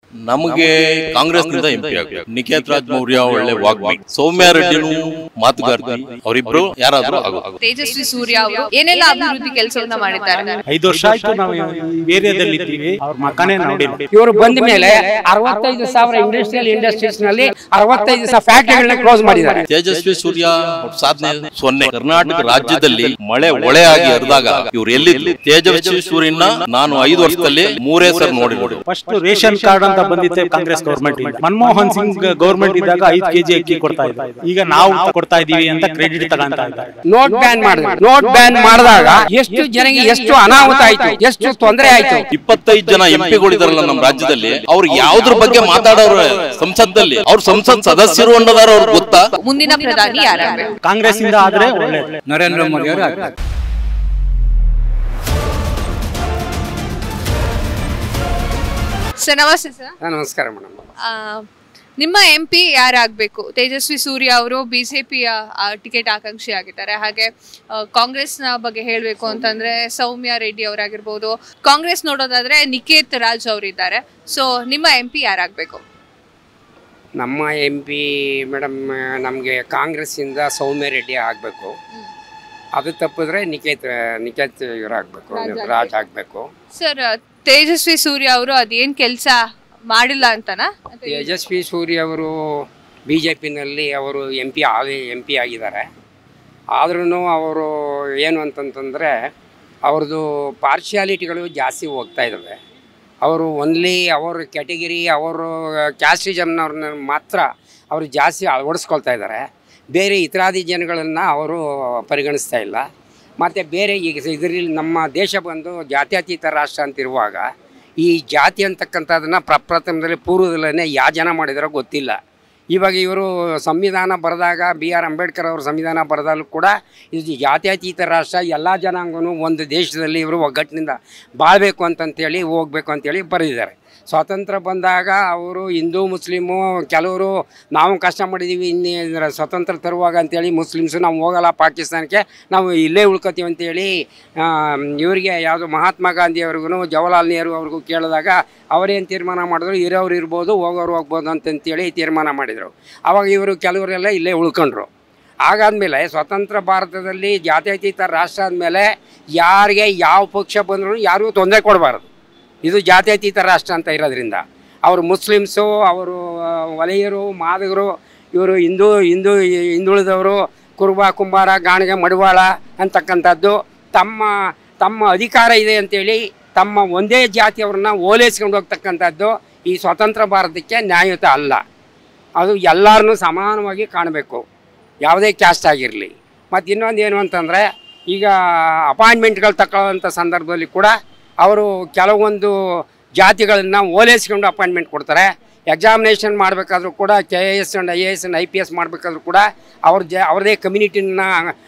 ನಮಗೆ ಕಾಂಗ್ರೆಸ್ನಿಂದ ಎಂಪಿ ಆಗಬೇಕು ನಿಖೇತ್ ರಾಜ್ ಮೌರ್ಯ ಒಳ್ಳೆ ವಾಗ್ಮಿ ಸೌಮ್ಯ ರೆಡ್ಡಿನೂ ಮಾತುಗಾರ್ತಿ ಅವರಿಬ್ರು ಯಾರಾದ್ರೂ ಆಗೋದು ತೇಜಸ್ವಿ ಸೂರ್ಯ ಅವರು ಏನೆಲ್ಲ ಅಭಿವೃದ್ಧಿ ಕೆಲಸವನ್ನ ಮಾಡಿದ್ದಾರೆ ಐದು ವರ್ಷ ಆಯ್ತು ನಾವು ಈ ಏರಿಯಾದಲ್ಲಿ ಇದ್ದೀವಿ ಅವ್ರ ಮಕ್ಕನೇ ನೋಡಿಲ್ಲ ಇವರು ಬಂದ ಮೇಲೆ ಅರವತ್ತೈದು ಸಾವಿರ ಇಂಡಸ್ಟ್ರಿಯಲ್ ಇಂಡಸ್ಟ್ರೀಸ್ ನಲ್ಲಿ ಅರವತ್ತೈದು ಸಾವಿರ ಫ್ಯಾಕ್ಟರಿಗಳನ್ನ ಕ್ಲೋಸ್ ಮಾಡಿದ್ದಾರೆ ತೇಜಸ್ವಿ ಸೂರ್ಯ ಅವ್ರ ಸಾಧನೆ ಸೊನ್ನೆ ಕರ್ನಾಟಕ ರಾಜ್ಯದಲ್ಲಿ ಮಳೆ ಒಳೆ ಆಗಿ ಹರಿದಾಗ ಇವ್ರು ಎಲ್ಲಿ ತೇಜಸ್ವಿ ಸೂರ್ಯನ ನಾನು ಐದು ವರ್ಷದಲ್ಲಿ ಮೂರೇ ಸರ್ ನೋಡಿರೋದು ಫಸ್ಟ್ ರೇಷನ್ ಕಾರ್ಡ್ ಅಂತ ಬಂದಿತ್ತೆ ಕಾಂಗ್ರೆಸ್ ಗೌರ್ಮೆಂಟ್ ಇಂದ ಮನಮೋಹನ್ ಸಿಂಗ್ ಗೌರ್ಮೆಂಟ್ ಇದ್ದಾಗ ಐದು ಕೆಜಿ ಅಕ್ಕಿ ಕೊಡ್ತಾ ಇದ್ದಾರೆ ಈಗ ನಾವು ಕೊಡ್ತಾ ಇದೀವಿ ಅಂತ ಕ್ರೆಡಿಟ್ ತಗೊಂತ ಇದ್ದಾರೆ ನೋಟ್ ಬ್ಯಾನ್ ಮಾಡಿದ್ರು ನೋಟ್ ಬ್ಯಾನ್ ಮಾಡಿದಾಗ ಎಷ್ಟು ಜನಗೆ ಎಷ್ಟು ಅನಾಹುತ ಆಯ್ತು ಎಷ್ಟು ತೊಂದರೆ ಆಯ್ತು ಇಪ್ಪತ್ತೈದು ಜನ ಎಂಪಿಗಳಿದಾರಲ್ಲ ನಮ್ಮ ರಾಜ್ಯದಲ್ಲಿ ಅವ್ರು ಯಾವ್ದ್ರ ಬಗ್ಗೆ ಮಾತಾಡೋರು ಸಂಸತ್ತಲ್ಲಿ ಅವ್ರ ಸಂಸತ್ ಸದಸ್ಯರು ಅನ್ನೋದಾರ ಅವ್ರಿಗೆ ಗೊತ್ತಾ ಮುಂದಿನ ಪ್ರಧಾನಿ ಯಾರಾಗಬೇಕು ಕಾಂಗ್ರೆಸ್ ಇಂದ ಆದ್ರೆ ಒಳ್ಳೆ ನರೇಂದ್ರ ಮೋದಿ ಅವರು ಆಗ್ತಾರೆ ಸರ್ ನಮಸ್ತೆ ಸರ್ ನಮಸ್ಕಾರ ಮೇಡಮ್ ಆ, ನಿಮ್ಮ ಎಂ ಪಿ ಯಾರಾಗಬೇಕು ತೇಜಸ್ವಿ ಸೂರ್ಯ ಅವರು ಬಿಜೆಪಿಯ ಟಿಕೆಟ್ ಆಕಾಂಕ್ಷಿ ಆಗಿದ್ದಾರೆ ಹಾಗೆ ಆ, ಕಾಂಗ್ರೆಸ್ನ ಬಗ್ಗೆ ಹೇಳಬೇಕು ಅಂತಂದ್ರೆ ಸೌಮ್ಯ ರೆಡ್ಡಿ ಅವರಾಗಿರ್ಬೋದು ಕಾಂಗ್ರೆಸ್ ನೋಡೋದಾದ್ರೆ ನಿಕೇತ್ ರಾಜ್ ಅವರಿದ್ದಾರೆ ಸೊ ನಿಮ್ಮ ಎಂ ಪಿ ಯಾರಾಗಬೇಕು ನಮ್ಮ ಎಂ ಪಿ ಮೇಡಮ್ ನಮಗೆ ಕಾಂಗ್ರೆಸ್ಸಿಂದ ಸೌಮ್ಯ ರೆಡ್ಡಿ ಆಗಬೇಕು ಅದು ತಪ್ಪಿದ್ರೆ ನಿಕೇತ್ ನಿಕೇತ್ ಇವ್ರು ಆಗಬೇಕು ರಾಜ್ ಆಗಬೇಕು ಸರ್ ತೇಜಸ್ವಿ ಸೂರ್ಯ ಅವರು ಅದೇನ್ ಕೆಲಸ ಮಾಡಿಲ್ಲ ಅಂತನಾ ತೇಜಸ್ವಿ ಸೂರ್ಯ ಅವರು ಬಿ ಜೆ ಪಿನಲ್ಲಿ ಅವರು ಎಂ ಪಿ ಆಗಿ ಎಂ ಪಿ ಆಗಿದ್ದಾರೆ ಆದ್ರೂ ಅವರು ಏನು ಅಂತಂತಂದರೆ ಅವ್ರದ್ದು ಪಾರ್ಶಿಯಾಲಿಟಿಗಳು ಜಾಸ್ತಿ ಹೋಗ್ತಾ ಇದ್ದಾವೆ ಅವರು ಒನ್ಲಿ ಅವ್ರ ಕ್ಯಾಟಗಿರಿ ಅವರು ಕ್ಯಾಸ್ಟಿಸಮ್ನವ್ರನ್ನ ಮಾತ್ರ ಅವರು ಜಾಸ್ತಿ ಅಳವಡಿಸ್ಕೊಳ್ತಾ ಇದ್ದಾರೆ ಬೇರೆ ಇತರಾದಿ ಜನಗಳನ್ನು ಅವರು ಪರಿಗಣಿಸ್ತಾ ಇಲ್ಲ ಮತ್ತು ಬೇರೆ ಈಗ ಇದರಲ್ಲಿ ನಮ್ಮ ದೇಶ ಬಂದು ಜಾತ್ಯತೀತ ರಾಷ್ಟ್ರ ಅಂತಿರುವಾಗ ಈ ಜಾತಿ ಅಂತಕ್ಕಂಥದ್ದನ್ನು ಪ್ರಪ್ರಥಮದಲ್ಲಿ ಪೂರ್ವದಲ್ಲೇ ಯಾವ ಜನ ಮಾಡಿದಾರೋ ಗೊತ್ತಿಲ್ಲ ಇವಾಗ ಇವರು ಸಂವಿಧಾನ ಬರೆದಾಗ ಬಿ ಆರ್ ಅಂಬೇಡ್ಕರ್ ಅವರು ಸಂವಿಧಾನ ಬರೆದಾಗಲೂ ಕೂಡ ಇದು ಜಾತ್ಯತೀತ ರಾಷ್ಟ್ರ ಎಲ್ಲ ಜನಾಂಗನೂ ಒಂದು ದೇಶದಲ್ಲಿ ಇವರು ಒಗ್ಗಟ್ಟಿನಿಂದ ಬಾಳಬೇಕು ಅಂತಂತೇಳಿ ಹೋಗ್ಬೇಕು ಅಂತೇಳಿ ಬರೆದಿದ್ದಾರೆ ಸ್ವಾತಂತ್ರ್ಯ ಬಂದಾಗ ಅವರು ಹಿಂದೂ ಮುಸ್ಲಿಮು ಕೆಲವರು ನಾವು ಕಷ್ಟ ಮಾಡಿದ್ದೀವಿ ಇನ್ನೇ ಇದರ ಸ್ವತಂತ್ರ ತರುವಾಗ ಅಂತೇಳಿ ಮುಸ್ಲಿಮ್ಸು ನಾವು ಹೋಗಲ್ಲ ಪಾಕಿಸ್ತಾನಕ್ಕೆ ನಾವು ಇಲ್ಲೇ ಉಳ್ಕೊತೀವಿ ಅಂತೇಳಿ ಇವರಿಗೆ ಯಾವುದು ಮಹಾತ್ಮ ಗಾಂಧಿ ಅವ್ರಿಗೂ ಜವಾಹರ್ಲಾಲ್ ನೆಹರು ಅವ್ರಿಗೂ ಕೇಳಿದಾಗ ಅವರೇನು ತೀರ್ಮಾನ ಮಾಡಿದ್ರು ಇರೋರು ಇರ್ಬೋದು ಹೋಗೋರು ಹೋಗ್ಬೋದು ಅಂತಂತೇಳಿ ತೀರ್ಮಾನ ಮಾಡಿದರು ಆವಾಗ ಇವರು ಕೆಲವರೆಲ್ಲ ಇಲ್ಲೇ ಉಳ್ಕೊಂಡ್ರು ಹಾಗಾದ್ಮೇಲೆ ಸ್ವತಂತ್ರ ಭಾರತದಲ್ಲಿ ಜಾತ್ಯತೀತ ರಾಷ್ಟ್ರ ಆದಮೇಲೆ ಯಾರಿಗೆ ಯಾವ ಪಕ್ಷ ಬಂದರೂ ಯಾರಿಗೂ ತೊಂದರೆ ಕೊಡಬಾರ್ದು ಇದು ಜಾತ್ಯತೀತ ರಾಷ್ಟ್ರ ಅಂತ ಇರೋದ್ರಿಂದ ಅವರು ಮುಸ್ಲಿಮ್ಸು ಅವರು ಆ, ವಲಯರು ಮಾದಗರು ಇವರು ಹಿಂದೂ ಹಿಂದೂ ಹಿಂದುಳಿದವರು ಕುರುಬ ಕುಂಬಾರ ಗಾಣಿಗೆ ಮಡಿವಾಳ ಅಂತಕ್ಕಂಥದ್ದು ತಮ್ಮ ತಮ್ಮ ಅಧಿಕಾರ ಇದೆ ಅಂತೇಳಿ ತಮ್ಮ ಒಂದೇ ಜಾತಿಯವ್ರನ್ನ ಓಲೈಸ್ಕೊಂಡು ಹೋಗ್ತಕ್ಕಂಥದ್ದು ಈ ಸ್ವತಂತ್ರ ಭಾರತಕ್ಕೆ ನ್ಯಾಯಯುತ ಅಲ್ಲ ಅದು ಎಲ್ಲರನ್ನೂ ಸಮಾನವಾಗಿ ಕಾಣಬೇಕು ಯಾವುದೇ ಕ್ಯಾಸ್ಟ್ ಆಗಿರಲಿ ಮತ್ತು ಇನ್ನೊಂದು ಏನು ಅಂತಂದರೆ ಈಗ ಅಪಾಯಿಂಟ್ಮೆಂಟ್ಗಳು ತಗೊಳ್ಳೋಂಥ ಸಂದರ್ಭದಲ್ಲಿ ಕೂಡ ಅವರು ಕೆಲವೊಂದು ಜಾತಿಗಳನ್ನು ಓಲೈಸ್ಕೊಂಡು ಅಪಾಯಿಂಟ್ಮೆಂಟ್ ಕೊಡ್ತಾರೆ ಎಕ್ಸಾಮಿನೇಷನ್ ಮಾಡಬೇಕಾದ್ರೂ ಕೂಡ K A S and I A S and I P S ಮಾಡಬೇಕಾದ್ರೂ ಕೂಡ ಅವ್ರ ಜ ಅವ್ರದೇ ಕಮ್ಯುನಿಟಿನ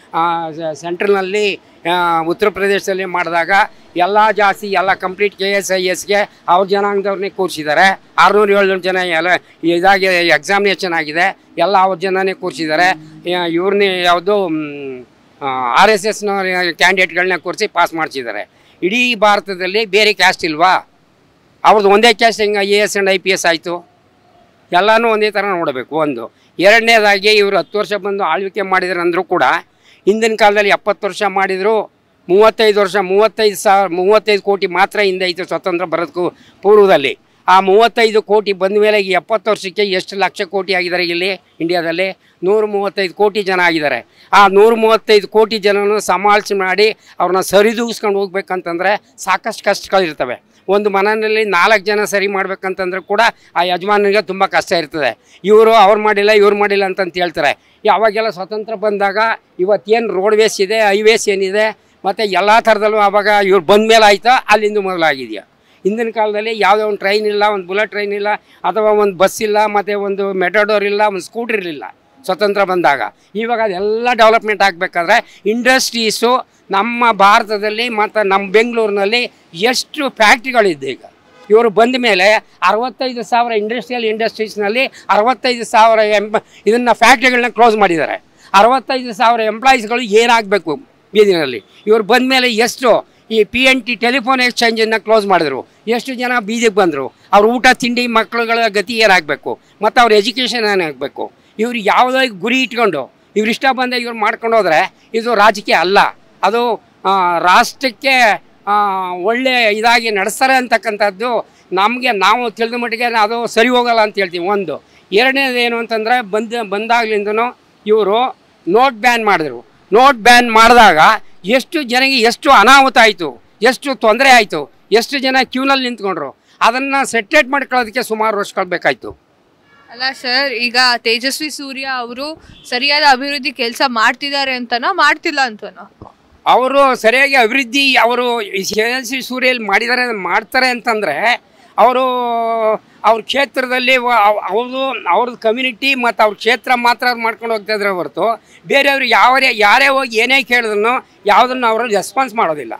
ಸೆಂಟ್ರಲ್ನಲ್ಲಿ ಉತ್ತರ ಪ್ರದೇಶದಲ್ಲಿ ಮಾಡಿದಾಗ ಎಲ್ಲ ಜಾಸ್ತಿ ಎಲ್ಲ ಕಂಪ್ಲೀಟ್ ಕೆ ಎಸ್ ಐ ಎಸ್ಗೆ ಅವ್ರ ಜನಾಂಗದವ್ರನ್ನೇ ಕೂರಿಸಿದ್ದಾರೆ ಆರುನೂರು ಏಳ್ನೂರು ಜನ ಎಲ್ಲ ಇದಾಗಿ ಎಕ್ಸಾಮಿನೇಷನ್ ಆಗಿದೆ ಎಲ್ಲ ಅವ್ರ ಜನನೇ ಕೂರಿಸಿದ್ದಾರೆ ಇವ್ರನ್ನೇ ಯಾವುದು ಆರ್ ಎಸ್ ಎಸ್ನ ಕ್ಯಾಂಡಿಡೇಟ್ಗಳನ್ನ ಕೂರಿಸಿ ಪಾಸ್ ಮಾಡಿಸಿದ್ದಾರೆ ಇಡೀ ಭಾರತದಲ್ಲಿ ಬೇರೆ ಕ್ಯಾಸ್ಟ್ ಇಲ್ವಾ ಅವ್ರದ್ದು ಒಂದೇ ಕ್ಯಾಸ್ಟ್ ಹೆಂಗೆ I A S and I P S ಆಯಿತು ಎಲ್ಲನೂ ಒಂದೇ ಥರ ನೋಡಬೇಕು ಒಂದು ಎರಡನೇದಾಗಿ ಇವರು ಹತ್ತು ವರ್ಷ ಬಂದು ಆಳ್ವಿಕೆ ಮಾಡಿದ್ರು ಅಂದರೂ ಕೂಡ ಹಿಂದಿನ ಕಾಲದಲ್ಲಿ ಎಪ್ಪತ್ತು ವರ್ಷ ಮಾಡಿದರು ಮೂವತ್ತೈದು ವರ್ಷ ಮೂವತ್ತೈದು ಸಾವಿರ ಮೂವತ್ತೈದು ಕೋಟಿ ಮಾತ್ರ ಹಿಂದೆ ಇತ್ತು ಸ್ವತಂತ್ರ ಬರೋದಕ್ಕೂ ಪೂರ್ವದಲ್ಲಿ ಆ ಮೂವತ್ತೈದು ಕೋಟಿ ಬಂದ ಮೇಲೆ ಈ ಎಪ್ಪತ್ತು ವರ್ಷಕ್ಕೆ ಎಷ್ಟು ಲಕ್ಷ ಕೋಟಿ ಆಗಿದ್ದಾರೆ ಇಲ್ಲಿ ಇಂಡಿಯಾದಲ್ಲಿ ನೂರು ಮೂವತ್ತೈದು ಕೋಟಿ ಜನ ಆಗಿದ್ದಾರೆ ಆ ನೂರು ಮೂವತ್ತೈದು ಕೋಟಿ ಜನನು ಸಮಾಲಿಸಿ ಮಾಡಿ ಅವ್ರನ್ನ ಸರಿದೂಗಿಸ್ಕೊಂಡು ಹೋಗ್ಬೇಕಂತಂದರೆ ಸಾಕಷ್ಟು ಕಷ್ಟಗಳಿರ್ತವೆ ಒಂದು ಮನೆಯಲ್ಲಿ ನಾಲ್ಕು ಜನ ಸರಿ ಮಾಡ್ಬೇಕಂತಂದ್ರೆ ಕೂಡ ಆ ಯಜಮಾನನಿಗೆ ತುಂಬ ಕಷ್ಟ ಇರ್ತದೆ ಇವರು ಅವ್ರು ಮಾಡಿಲ್ಲ ಇವ್ರು ಮಾಡಿಲ್ಲ ಅಂತಂತ ಹೇಳ್ತಾರೆ ಯಾವಾಗೆಲ್ಲ ಸ್ವತಂತ್ರ ಬಂದಾಗ ಇವತ್ತೇನು ರೋಡ್ವೇಸ್ ಇದೆ ಹೈವೇಸ್ ಏನಿದೆ ಮತ್ತು ಎಲ್ಲ ಥರದಲ್ಲೂ ಆವಾಗ ಇವ್ರು ಬಂದ ಮೇಲೆ ಆಯ್ತಾ ಅಲ್ಲಿಂದ ಮೊದಲಾಗಿದೆಯಾ ಹಿಂದಿನ ಕಾಲದಲ್ಲಿ ಯಾವುದೇ ಒಂದು ಟ್ರೈನ್ ಇಲ್ಲ ಒಂದು ಬುಲೆಟ್ ಟ್ರೈನ್ ಇಲ್ಲ ಅಥವಾ ಒಂದು ಬಸ್ ಇಲ್ಲ ಮತ್ತು ಒಂದು ಮೆಟಡೋರ್ ಇಲ್ಲ ಒಂದು ಸ್ಕೂಟರ್ ಇರಲಿಲ್ಲ ಸ್ವತಂತ್ರ ಬಂದಾಗ ಇವಾಗ ಅದೆಲ್ಲ ಡೆವಲಪ್ಮೆಂಟ್ ಆಗಬೇಕಾದ್ರೆ ಇಂಡಸ್ಟ್ರೀಸು ನಮ್ಮ ಭಾರತದಲ್ಲಿ ಮತ್ತು ನಮ್ಮ ಬೆಂಗಳೂರಿನಲ್ಲಿ ಎಷ್ಟು ಫ್ಯಾಕ್ಟ್ರಿಗಳಿದೆ ಈಗ ಇವರು ಬಂದ ಮೇಲೆ ಅರವತ್ತೈದು ಸಾವಿರ ಇಂಡಸ್ಟ್ರಿಯಲ್ ಇಂಡಸ್ಟ್ರೀಸ್ನಲ್ಲಿ ಅರವತ್ತೈದು ಸಾವಿರ ಎಂಪ್ ಇದನ್ನು ಫ್ಯಾಕ್ಟ್ರಿಗಳನ್ನ ಕ್ಲೋಸ್ ಮಾಡಿದ್ದಾರೆ ಅರವತ್ತೈದು ಸಾವಿರ ಎಂಪ್ಲಾಯೀಸ್ಗಳು ಏನಾಗಬೇಕು ಬೀದಿನಲ್ಲಿ ಇವ್ರು ಬಂದ ಮೇಲೆ ಎಷ್ಟು ಈ ಪಿ ಎನ್ ಟಿ ಟೆಲಿಫೋನ್ ಎಕ್ಸ್ಚೇಂಜನ್ನು ಕ್ಲೋಸ್ ಮಾಡಿದ್ರು ಎಷ್ಟು ಜನ ಬೀದಿಗೆ ಬಂದರು ಅವ್ರ ಊಟ ತಿಂಡಿ ಮಕ್ಕಳುಗಳ ಗತಿ ಏನಾಗಬೇಕು ಮತ್ತು ಅವ್ರ ಎಜುಕೇಷನ್ ಏನಾಗಬೇಕು ಇವ್ರು ಯಾವುದೇ ಗುರಿ ಇಟ್ಕೊಂಡು ಇವ್ರು ಇಷ್ಟ ಬಂದ ಇವ್ರು ಮಾಡ್ಕೊಂಡು ಹೋದ್ರೆ ಇದು ರಾಜಕೀಯ ಅಲ್ಲ ಅದು ಆ, ರಾಷ್ಟ್ರಕ್ಕೆ ಆ, ಒಳ್ಳೆ ಇದಾಗಿ ನಡೆಸ್ತಾರೆ ಅಂತಕ್ಕಂಥದ್ದು ನಮಗೆ ನಾವು ತಿಳಿದ ಮಟ್ಟಿಗೆ ಅದು ಸರಿ ಹೋಗಲ್ಲ ಅಂತ ಹೇಳ್ತೀವಿ ಒಂದು ಎರಡನೇದು ಏನು ಅಂತಂದರೆ ಬಂದ ಬಂದಾಗ್ಲಿಂದನೂ ಇವರು ನೋಟ್ ಬ್ಯಾನ್ ಮಾಡಿದ್ರು ನೋಟ್ ಬ್ಯಾನ್ ಮಾಡಿದಾಗ ಎಷ್ಟು ಜನಗೆ ಎಷ್ಟು ಅನಾಹುತ ಆಯಿತು ಎಷ್ಟು ತೊಂದರೆ ಆಯಿತು ಎಷ್ಟು ಜನ ಕ್ಯೂನಲ್ಲಿ ನಿಂತ್ಕೊಂಡ್ರು ಅದನ್ನು ಸೆಟ್ರೇಟ್ ಮಾಡ್ಕೊಳ್ಳೋದಕ್ಕೆ ಸುಮಾರು ವರ್ಷಗಳು ಬೇಕಾಯಿತು ಅಲ್ಲ ಸರ್ ಈಗ ತೇಜಸ್ವಿ ಸೂರ್ಯ ಅವರು ಸರಿಯಾದ ಅಭಿವೃದ್ಧಿ ಕೆಲಸ ಮಾಡ್ತಿದ್ದಾರೆ ಅಂತನೋ ಮಾಡ್ತಿಲ್ಲ ಅಂತನೋ ಅವರು ಸರಿಯಾಗಿ ಅಭಿವೃದ್ಧಿ ಅವರು ಸಿ ಸೂರ್ಯಲ್ಲಿ ಮಾಡಿದ್ದಾರೆ ಮಾಡ್ತಾರೆ ಅಂತಂದರೆ ಅವರು ಅವ್ರ ಕ್ಷೇತ್ರದಲ್ಲಿ ವ- ಅವ್- ಅವ್ರದ್ದು ಅವ್ರದ್ದು ಕಮ್ಯುನಿಟಿ ಮತ್ತು ಅವ್ರ ಕ್ಷೇತ್ರ ಮಾತ್ರ ಅವ್ರು ಮಾಡ್ಕೊಂಡು ಹೋಗ್ತಾ ಇದ್ರೆ ಹೊರತು ಬೇರೆಯವರು ಯಾವರೇ ಯಾರೇ ಹೋಗಿ ಏನೇ ಕೇಳಿದ್ರು ಯಾವುದನ್ನು ಅವರು ರೆಸ್ಪಾನ್ಸ್ ಮಾಡೋದಿಲ್ಲ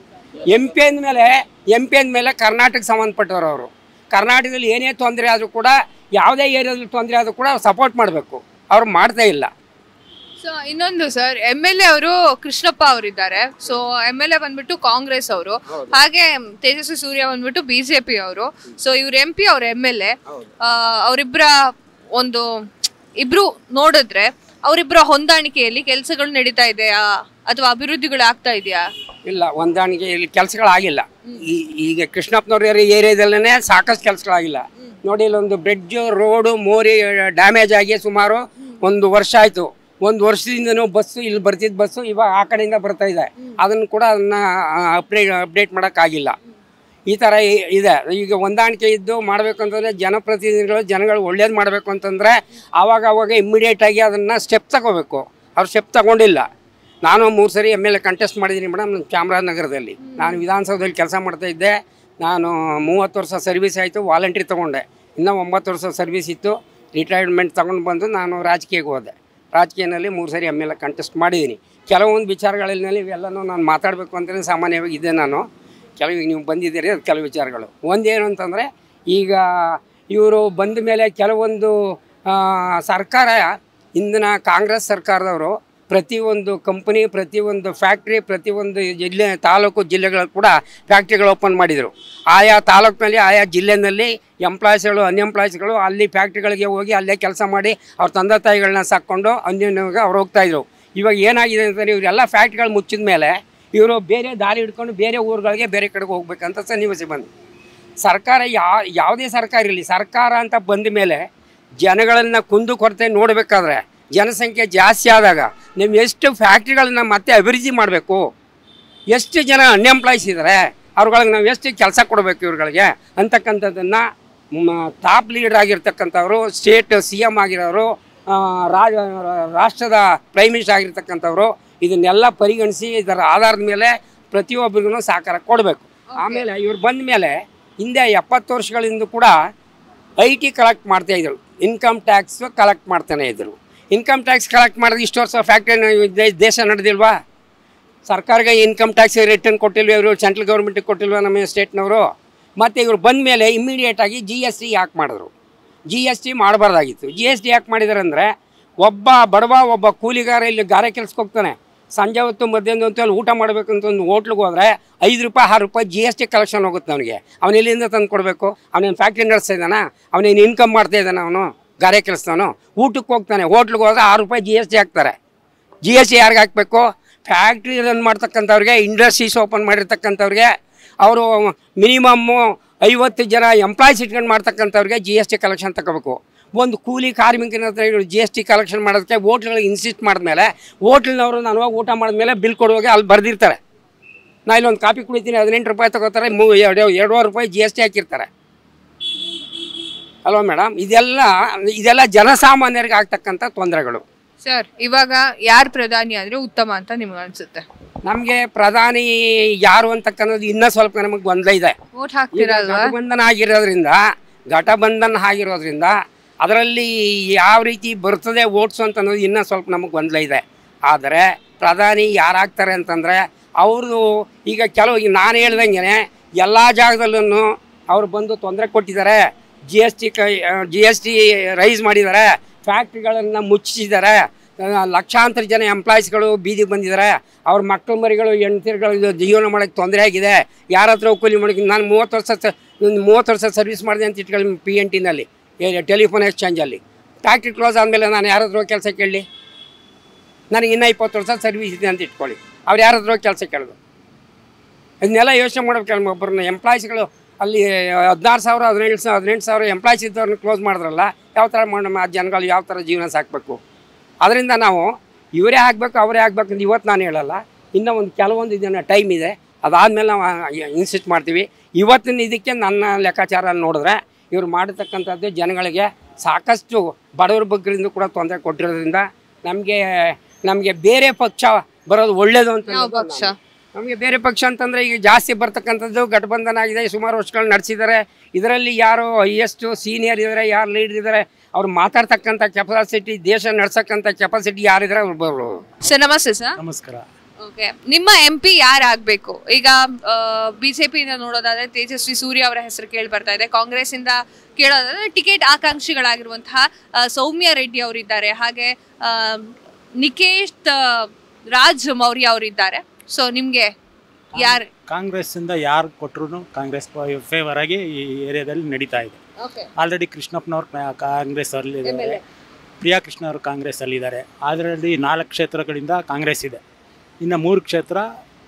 ಎಂ ಪಿ ಅಂದಮೇಲೆ ಎಂ ಪಿ ಅಂದಮೇಲೆ ಕರ್ನಾಟಕಕ್ಕೆ ಸಂಬಂಧಪಟ್ಟವರು ಅವರು ಕರ್ನಾಟಕದಲ್ಲಿ ಏನೇ ತೊಂದರೆ ಆದರೂ ಕೂಡ ಯಾವುದೇ ಏರಿಯಾದಲ್ಲಿ ತೊಂದರೆ ಆದರೂ ಕೂಡ ಸಪೋರ್ಟ್ ಮಾಡಬೇಕು ಅವ್ರು ಮಾಡ್ತಾ ಇಲ್ಲ ಸೊ ಇನ್ನೊಂದು ಸರ್ ಎಮ್ ಎಲ್ ಎ ಅವರು ಕೃಷ್ಣಪ್ಪ ಅವರಿದ್ದಾರೆ ಸೊ ಎಮ್ ಎಲ್ ಎ ಬಂದ್ಬಿಟ್ಟು ಕಾಂಗ್ರೆಸ್ ಅವರು ಹಾಗೆ ತೇಜಸ್ವಿ ಸೂರ್ಯ ಬಂದ್ಬಿಟ್ಟು ಬಿಜೆಪಿ ಅವರು ಸೊ ಇವ್ರ ಎಂ ಪಿ ಅವ್ರ ಎಮ್ ಎಲ್ ಎ ಅವರಿಬ್ಬರ ಒಂದು ಇಬ್ರು ನೋಡಿದ್ರೆ ಅವರಿಬ್ಬರ ಹೊಂದಾಣಿಕೆಯಲ್ಲಿ ಕೆಲಸಗಳು ನಡೀತಾ ಇದೆಯಾ ಅಥವಾ ಅಭಿವೃದ್ಧಿಗಳು ಆಗ್ತಾ ಇದೆಯಾ ಇಲ್ಲ ಹೊಂದಾಣಿಕೆ ಇಲ್ಲಿ ಕೆಲಸಗಳಾಗಿಲ್ಲ ಈ ಈಗ ಕೃಷ್ಣಪ್ಪನವ್ರ ಏರಿಯಾದಲ್ಲೇ ಸಾಕಷ್ಟು ಕೆಲಸಗಳಾಗಿಲ್ಲ ನೋಡಿ ಇಲ್ಲೊಂದು ಬ್ರಿಡ್ಜ್ ರೋಡು ಮೋರಿ ಡ್ಯಾಮೇಜ್ ಆಗಿ ಸುಮಾರು ಒಂದು ವರ್ಷ ಆಯಿತು ಒಂದು ವರ್ಷದಿಂದನೂ ಬಸ್ಸು ಇಲ್ಲಿ ಬರ್ತಿದ್ದ ಬಸ್ಸು ಇವಾಗ ಆ ಕಡೆಯಿಂದ ಬರ್ತಾ ಇದೆ ಅದನ್ನು ಕೂಡ ಅದನ್ನ ಅಪ್ಡೇಟ್ ಅಪ್ಡೇಟ್ ಮಾಡೋಕ್ಕಾಗಿಲ್ಲ ಈ ಥರ ಇ- ಇದೆ ಈಗ ಹೊಂದಾಣಿಕೆ ಇದ್ದು ಮಾಡಬೇಕು ಅಂತಂದರೆ ಜನಪ್ರತಿನಿಧಿಗಳು ಜನಗಳು ಒಳ್ಳೇದು ಮಾಡಬೇಕು ಅಂತಂದರೆ ಆವಾಗ ಆವಾಗ ಇಮ್ಮಿಡಿಯೇಟಾಗಿ ಅದನ್ನು ಸ್ಟೆಪ್ ತಗೋಬೇಕು ಅವ್ರು ಸ್ಟೆಪ್ ತಗೊಂಡಿಲ್ಲ ನಾನು ಮೂರು ಸರಿ ಎಮ್ ಎಲ್ ಎ ಕಂಟೆಸ್ಟ್ ಮಾಡಿದ್ದೀನಿ ಮೇಡಮ್ ನಮ್ಮ ಚಾಮರಾಜನಗರದಲ್ಲಿ ನಾನು ವಿಧಾನಸೌಧದಲ್ಲಿ ಕೆಲಸ ಮಾಡ್ತಾ ಇದ್ದೆ ನಾನು ಮೂವತ್ತು ವರ್ಷ ಸರ್ವಿಸ್ ಆಯಿತು ವಾಲಂಟ್ರಿ ತೊಗೊಂಡೆ ಇನ್ನೂ ಒಂಬತ್ತು ವರ್ಷ ಸರ್ವಿಸ್ ಇತ್ತು ರಿಟೈರ್ಮೆಂಟ್ ತೊಗೊಂಡು ಬಂದು ನಾನು ರಾಜಕೀಯಕ್ಕೆ ಹೋದೆ ರಾಜಕೀಯದಲ್ಲಿ ಮೂರು ಸರಿ ಎಮ್ ಎಲ್ ಎ ಕಂಟೆಸ್ಟ್ ಮಾಡಿದ್ದೀನಿ ಕೆಲವೊಂದು ವಿಚಾರಗಳಲ್ಲಿ ಇವೆಲ್ಲನೂ ನಾನು ಮಾತಾಡಬೇಕು ಅಂತಲೇ ಸಾಮಾನ್ಯವಾಗಿ ಇದ್ದೆ ನಾನು ಕೆಲವು ನೀವು ಬಂದಿದ್ದೀರಿ ಅದು ಕೆಲವು ವಿಚಾರಗಳು ಒಂದೇನು ಅಂತಂದರೆ ಈಗ ಇವರು ಬಂದ ಮೇಲೆ ಕೆಲವೊಂದು ಆ, ಸರ್ಕಾರ ಇಂದಿನ ಕಾಂಗ್ರೆಸ್ ಸರ್ಕಾರದವರು ಪ್ರತಿಯೊಂದು ಕಂಪನಿ ಪ್ರತಿಯೊಂದು ಫ್ಯಾಕ್ಟ್ರಿ ಪ್ರತಿಯೊಂದು ಜಿಲ್ಲೆ ತಾಲೂಕು ಜಿಲ್ಲೆಗಳು ಕೂಡ ಫ್ಯಾಕ್ಟ್ರಿಗಳು ಓಪನ್ ಮಾಡಿದರು ಆಯಾ ತಾಲೂಕಿನಲ್ಲಿ ಆಯಾ ಜಿಲ್ಲೆನಲ್ಲಿ ಎಂಪ್ಲಾಯ್ಸ್ಗಳು ಅನ್ಎಂಪ್ಲಾಯ್ಸ್ಗಳು ಅಲ್ಲಿ ಫ್ಯಾಕ್ಟ್ರಿಗಳಿಗೆ ಹೋಗಿ ಅಲ್ಲೇ ಕೆಲಸ ಮಾಡಿ ಅವ್ರ ತಂದೆ ತಾಯಿಗಳನ್ನ ಸಾಕ್ಕೊಂಡು ಅನ್ಯೋನ್ಯವಾಗಿ ಅವ್ರು ಹೋಗ್ತಾಯಿದ್ರು ಇವಾಗ ಏನಾಗಿದೆ ಅಂತಂದರೆ ಇವರೆಲ್ಲ ಫ್ಯಾಕ್ಟ್ರಿಗಳು ಮುಚ್ಚಿದ ಮೇಲೆ ಇವರು ಬೇರೆ ದಾರಿ ಹಿಡ್ಕೊಂಡು ಬೇರೆ ಊರುಗಳಿಗೆ ಬೇರೆ ಕಡೆಗೆ ಹೋಗ್ಬೇಕಂತ ಸನ್ನಿವೇಶ ಬಂದು ಸರ್ಕಾರ ಯಾ ಯಾವುದೇ ಸರ್ಕಾರ ಇರಲಿ ಸರ್ಕಾರ ಅಂತ ಬಂದ ಮೇಲೆ ಜನಗಳನ್ನು ಕುಂದು ಕೊರತೆ ನೋಡಬೇಕಾದ್ರೆ ಜನಸಂಖ್ಯೆ ಜಾಸ್ತಿ ಆದಾಗ ನೀವು ಎಷ್ಟು ಫ್ಯಾಕ್ಟ್ರಿಗಳನ್ನ ಮತ್ತೆ ಅಭಿವೃದ್ಧಿ ಮಾಡಬೇಕು ಎಷ್ಟು ಜನ ಅನ್ಎಂಪ್ಲಾಯ್ಸ್ ಇದ್ದಾರೆ ಅವ್ರುಗಳಿಗೆ ನಾವು ಎಷ್ಟು ಕೆಲಸ ಕೊಡಬೇಕು ಇವ್ರುಗಳಿಗೆ ಅಂತಕ್ಕಂಥದ್ದನ್ನು ಟಾಪ್ ಲೀಡರ್ ಆಗಿರ್ತಕ್ಕಂಥವ್ರು ಸ್ಟೇಟ್ ಸಿ ಎಮ್ ಆಗಿರೋರು ಆ, ರಾಜ ರಾಷ್ಟ್ರದ ಪ್ರೈಮ್ ಮಿನಿಸ್ಟರ್ ಆಗಿರ್ತಕ್ಕಂಥವ್ರು ಇದನ್ನೆಲ್ಲ ಪರಿಗಣಿಸಿ ಇದರ ಆಧಾರದ ಮೇಲೆ ಪ್ರತಿಯೊಬ್ಬರಿಗೂ ಸಹಕಾರ ಕೊಡಬೇಕು ಆಮೇಲೆ ಇವ್ರು ಬಂದ ಮೇಲೆ ಹಿಂದೆ ಎಪ್ಪತ್ತು ವರ್ಷಗಳಿಂದ ಕೂಡ ಐ ಟಿ ಕಲೆಕ್ಟ್ ಮಾಡ್ತಾ ಇದ್ರು ಇನ್ಕಮ್ ಟ್ಯಾಕ್ಸ್ ಕಲೆಕ್ಟ್ ಮಾಡ್ತಾನೆ ಇದ್ರು ಇನ್ಕಮ್ ಟ್ಯಾಕ್ಸ್ ಕಲೆಕ್ಟ್ ಮಾಡಿದ್ರೆ ಇಷ್ಟು ವರ್ಷ ಫ್ಯಾಕ್ಟ್ರಿ ದೇಶ ನಡೆದಿಲ್ವಾ ಸರ್ಕಾರಕ್ಕೆ ಇನ್ಕಮ್ ಟ್ಯಾಕ್ಸ್ ರಿಟರ್ನ್ ಕೊಟ್ಟಿಲ್ವ ಇವರು ಸೆಂಟ್ರಲ್ ಗೌರ್ಮೆಂಟಿಗೆ ಕೊಟ್ಟಿಲ್ವ ನಮ್ಮ ಸ್ಟೇಟ್ನವರು ಮತ್ತು ಇವರು ಬಂದ ಮೇಲೆ ಇಮ್ಮಿಡಿಯೇಟಾಗಿ ಜಿ ಎಸ್ ಟಿ ಯಾಕೆ ಮಾಡಿದ್ರು ಜಿ ಎಸ್ ಟಿ ಮಾಡಬಾರ್ದಾಗಿತ್ತು ಜಿ ಎಸ್ ಟಿ ಯಾಕೆ ಮಾಡಿದ್ದಾರೆ ಅಂದರೆ ಒಬ್ಬ ಬಡವ ಒಬ್ಬ ಕೂಲಿಗಾರ ಇಲ್ಲಿ ಗಾರೆ ಕೆಲ್ಸಕ್ಕೆ ಹೋಗ್ತಾನೆ ಸಂಜೆ ಹೊತ್ತು ಮಧ್ಯಾಹ್ನ ಹೊತ್ತು ಅಲ್ಲಿ ಊಟ ಮಾಡಬೇಕಂತ ಒಂದು ಹೋಟ್ಲಿಗೆ ಹೋದರೆ ಐದು ರೂಪಾಯಿ ಆರು ರೂಪಾಯಿ ಜಿ ಎಸ್ ಟಿ ಕಲೆಕ್ಷನ್ ಹೋಗುತ್ತೆ ಅವನಿಗೆ ಅವನು ಎಲ್ಲಿಂದ ತಂದು ಕೊಡಬೇಕು ಅವನೇನು ಫ್ಯಾಕ್ಟ್ರಿ ನಡೆಸ್ತಾ ಇದ್ದಾನ ಅವನೇನು ಇನ್ಕಮ್ ಮಾಡ್ತಾ ಇದ್ದಾನೆ ಅವನು ಗಾರೆ ಕೆಲಸದವನು ಊಟಕ್ಕೆ ಹೋಗ್ತಾನೆ ಹೋಟ್ಲಿಗೆ ಹೋದ್ರೆ ಆರು ರೂಪಾಯಿ ಜಿ ಎಸ್ ಟಿ ಹಾಕ್ತಾರೆ ಜಿ ಎಸ್ ಟಿ ಯಾರಿಗೆ ಹಾಕಬೇಕು ಫ್ಯಾಕ್ಟ್ರಿ ರನ್ ಮಾಡ್ತಕ್ಕಂಥವ್ರಿಗೆ ಇಂಡಸ್ಟ್ರೀಸ್ ಓಪನ್ ಮಾಡಿರ್ತಕ್ಕಂಥವ್ರಿಗೆ ಅವರು ಮಿನಿಮಮ್ಮು ಐವತ್ತು ಜನ ಎಂಪ್ಲಾಯ್ಸ್ ಇಟ್ಕೊಂಡು ಮಾಡ್ತಕ್ಕಂಥವ್ರಿಗೆ ಜಿ ಎಸ್ ಟಿ ಕಲೆಕ್ಷನ್ ತಗೋಬೇಕು ಒಂದು ಕೂಲಿ ಕಾರ್ಮಿಕನ ಹತ್ರ ಇವರು ಜಿ ಎಸ್ ಟಿ ಕಲೆಕ್ಷನ್ ಮಾಡೋದಕ್ಕೆ ಹೋಟ್ಲ್ಗಳಿಗೆ ಇನ್ಸಿಸ್ಟ್ ಮಾಡಿದ್ಮೇಲೆ ಹೋಟ್ಲ್ನವರು ನಾನು ಹೋಗಿ ಊಟ ಮಾಡಿದ್ಮೇಲೆ ಬಿಲ್ ಕೊಡುವಾಗ ಅಲ್ಲಿ ಬರೆದಿರ್ತಾರೆ ನಾ ಇಲ್ಲೊಂದು ಕಾಫಿ ಕುಡಿತೀನಿ ಹದಿನೆಂಟು ರೂಪಾಯಿ ತಗೋತಾರೆ ಮೂ ಎರಡು ಎರಡೂವರೆ ರೂಪಾಯಿ ಜಿ ಎಸ್ ಟಿ ಹಾಕಿರ್ತಾರೆ ಅಲ್ವಾ ಮೇಡಮ್ ಇದೆಲ್ಲ ಇದೆಲ್ಲ ಜನಸಾಮಾನ್ಯರಿಗೆ ಆಗ್ತಕ್ಕಂಥ ತೊಂದರೆಗಳು ಸರ್ ಇವಾಗ ಯಾರು ಪ್ರಧಾನಿ ಆದ್ರೆ ಉತ್ತಮ ಅಂತ ನಿಮ್ಗೆ ಅನ್ಸುತ್ತೆ ನಮಗೆ ಪ್ರಧಾನಿ ಯಾರು ಅಂತಕ್ಕನ್ನೋದು ಇನ್ನೂ ಸ್ವಲ್ಪ ನಮಗೆ ಗೊಂದಲ ಇದೆ ವೋಟ್ ಈಗ ಹಾಕ್ತಿರಲ್ವಾ ಘಟಬಂಧನ ಆಗಿರೋದ್ರಿಂದ ಘಟಬಂಧನ ಆಗಿರೋದ್ರಿಂದ ಅದರಲ್ಲಿ ಯಾವ ರೀತಿ ಬರ್ತದೆ ಓಟ್ಸು ಅಂತ ಅನ್ನೋದು ಇನ್ನೂ ಸ್ವಲ್ಪ ನಮಗೆ ಗೊಂದಲ ಇದೆ ಆದರೆ ಪ್ರಧಾನಿ ಯಾರಾಗ್ತಾರೆ ಅಂತಂದರೆ ಅವರು ಈಗ ಕೆಲವು ಈಗ ನಾನು ಹೇಳ್ದಂಗೆ ಎಲ್ಲ ಜಾಗದಲ್ಲೂ ಅವ್ರು ಬಂದು ತೊಂದರೆ ಕೊಟ್ಟಿದ್ದಾರೆ ಜಿ ಎಸ್ ಟಿ ಕೈ ಜಿ ಎಸ್ ಟಿ ರೈಸ್ ಮಾಡಿದ್ದಾರೆ ಫ್ಯಾಕ್ಟ್ರಿಗಳನ್ನು ಮುಚ್ಚಿಸಿದ್ದಾರೆ ಆ, ಲಕ್ಷಾಂತರ ಜನ ಎಂಪ್ಲಾಯ್ಸ್ಗಳು ಬೀದಿಗೆ ಬಂದಿದ್ದಾರೆ ಅವ್ರ ಮಕ್ಕಳು ಮರಿಗಳು ಹೆಣ್ತಿರುಗಳು ಜೀವನ ಮಾಡೋಕ್ಕೆ ತೊಂದರೆ ಆಗಿದೆ ಯಾರ ಹತ್ರ ಕೂಲಿ ಮಾಡೋಕ್ಕೆ ನಾನು ಮೂವತ್ತು ವರ್ಷ ಒಂದು ಮೂವತ್ತು ವರ್ಷ ಸರ್ವಿಸ್ ಮಾಡಿದೆ ಅಂತ ಇಟ್ಕೊಳ್ಳಿ ಪಿ ಎನ್ ಟಿನಲ್ಲಿ ಟೆಲಿಫೋನ್ ಎಕ್ಸ್ಚೇಂಜಲ್ಲಿ ಫ್ಯಾಕ್ಟ್ರಿ ಕ್ಲೋಸ್ ಆದಮೇಲೆ ನಾನು ಯಾರಾದರೂ ಕೆಲಸ ಕೇಳಲಿ ನನಗೆ ಇನ್ನೂ ಇಪ್ಪತ್ತು ವರ್ಷ ಸರ್ವಿಸ್ ಇದೆ ಅಂತ ಇಟ್ಕೊಳ್ಳಿ ಅವ್ರು ಯಾರಾದರೂ ಕೆಲಸ ಕೇಳೋದು ಇದನ್ನೆಲ್ಲ ಯೋಚನೆ ಮಾಡ್ಬೇಕು ಒಬ್ಬರನ್ನ ಎಂಪ್ಲಾಯ್ಸ್ಗಳು ಅಲ್ಲಿ ಹದಿನಾರು ಸಾವಿರ ಹದಿನೇಳು ಸಾವಿರ ಹದಿನೆಂಟು ಸಾವಿರ ಎಂಪ್ಲಾಯ್ಸ್ ಇದ್ದವ್ರನ್ನ ಕ್ಲೋಸ್ ಮಾಡಿದ್ರಲ್ಲ ಯಾವ ಥರ ಮಾಡಿ ಆ ಜನಗಳು ಯಾವ ಥರ ಜೀವನ ಸಾಕಬೇಕು ಅದರಿಂದ ನಾವು ಇವರೇ ಆಗಬೇಕು ಅವರೇ ಆಗಬೇಕು ಅಂತ ಇವತ್ತು ನಾನು ಹೇಳಲ್ಲ ಇನ್ನೂ ಒಂದು ಕೆಲವೊಂದು ಇದನ್ನು ಟೈಮ್ ಇದೆ ಅದಾದಮೇಲೆ ನಾವು ಇನ್ಸಿಸ್ಟ್ ಮಾಡ್ತೀವಿ ಇವತ್ತಿನ ಇದಕ್ಕೆ ನನ್ನ ಲೆಕ್ಕಾಚಾರ ನೋಡಿದ್ರೆ ಇವ್ರು ಮಾಡಿರ್ತಕ್ಕಂಥದ್ದು ಜನಗಳಿಗೆ ಸಾಕಷ್ಟು ಬಡವರ ಬಗ್ಗರಿಂದ ಕೂಡ ತೊಂದರೆ ಕೊಟ್ಟಿರೋದ್ರಿಂದ ನಮಗೆ ನಮಗೆ ಬೇರೆ ಪಕ್ಷ ಬರೋದು ಒಳ್ಳೇದು ಅಂತ ಯಾವ ಅನ್ನೋದು ಪಕ್ಷ ನಾನು- ನಮಗೆ ಬೇರೆ ಪಕ್ಷ ಅಂತಂದರೆ ಈಗ ಜಾಸ್ತಿ ಬರ್ತಕ್ಕಂಥದ್ದು ಗಠಬಂಧನ ಆಗಿದೆ ಸುಮಾರು ವರ್ಷಗಳು ನಡೆಸಿದ್ದಾರೆ ಇದರಲ್ಲಿ ಯಾರು ಹೈಯೆಸ್ಟು ಸೀನಿಯರ್ ಇದ್ದಾರೆ ಯಾರು ಲೀಡರ್ ಇದ್ದಾರೆ ಅವ್ರು ಮಾತಾಡ್ತಕ್ಕಂಥ ಕೆಪಾಸಿಟಿ ದೇಶ ನಡ್ಸಕ್ಕಂಥ ಕೆಪಾಸಿಟಿ ಯಾರಿದ್ದಾರೆ ಅವ್ರು ಬರೋರು ಸರ್ ನಮಸ್ತೆ ಸರ್ ನಮಸ್ಕಾರ ಓಕೆ ನಿಮ್ಮ ಎಂ ಪಿ ಯಾರಾಗಬೇಕು ಈಗ ಬಿಜೆಪಿಯಿಂದ ನೋಡೋದಾದ್ರೆ ತೇಜಸ್ವಿ ಸೂರ್ಯ ಅವರ ಹೆಸರು ಕೇಳಿ ಬರ್ತಾ ಇದೆ ಕಾಂಗ್ರೆಸ್ ಇಂದ ಕೇಳೋದಾದ್ರೆ ಟಿಕೆಟ್ ಆಕಾಂಕ್ಷಿಗಳಾಗಿರುವಂತಹ ಆ, ಸೌಮ್ಯ ರೆಡ್ಡಿ ಅವರಿದ್ದಾರೆ ಹಾಗೆ ಆ, ನಿಕೇಶ್ ಆ, ರಾಜ್ ಮೌರ್ಯ ಅವರಿದ್ದಾರೆ ಸೊ ನಿಮ್ಗೆ ಯಾರು ಕಾಂಗ್ರೆಸ್ ಇಂದ ಯಾರು ಕೊಟ್ಟರು ಕಾಂಗ್ರೆಸ್ ಫೇವರ್ ಆಗಿ ಈ ಏರಿಯಾದಲ್ಲಿ ನಡೀತಾ ಇದೆ ಓಕೆ ಆಲ್ರೆಡಿ ಕೃಷ್ಣಪ್ಪನವ್ರು ಕಾಂಗ್ರೆಸ್ ಅಲ್ಲಿ ಇದ್ದಾರೆ ಪ್ರಿಯಾ ಕೃಷ್ಣ ಅವರು ಕಾಂಗ್ರೆಸ್ ಅಲ್ಲಿದ್ದಾರೆ ಅದರಲ್ಲಿ ನಾಲ್ಕು ಕ್ಷೇತ್ರಗಳಿಂದ ಕಾಂಗ್ರೆಸ್ ಇದೆ ಇನ್ನು ಮೂರು ಕ್ಷೇತ್ರ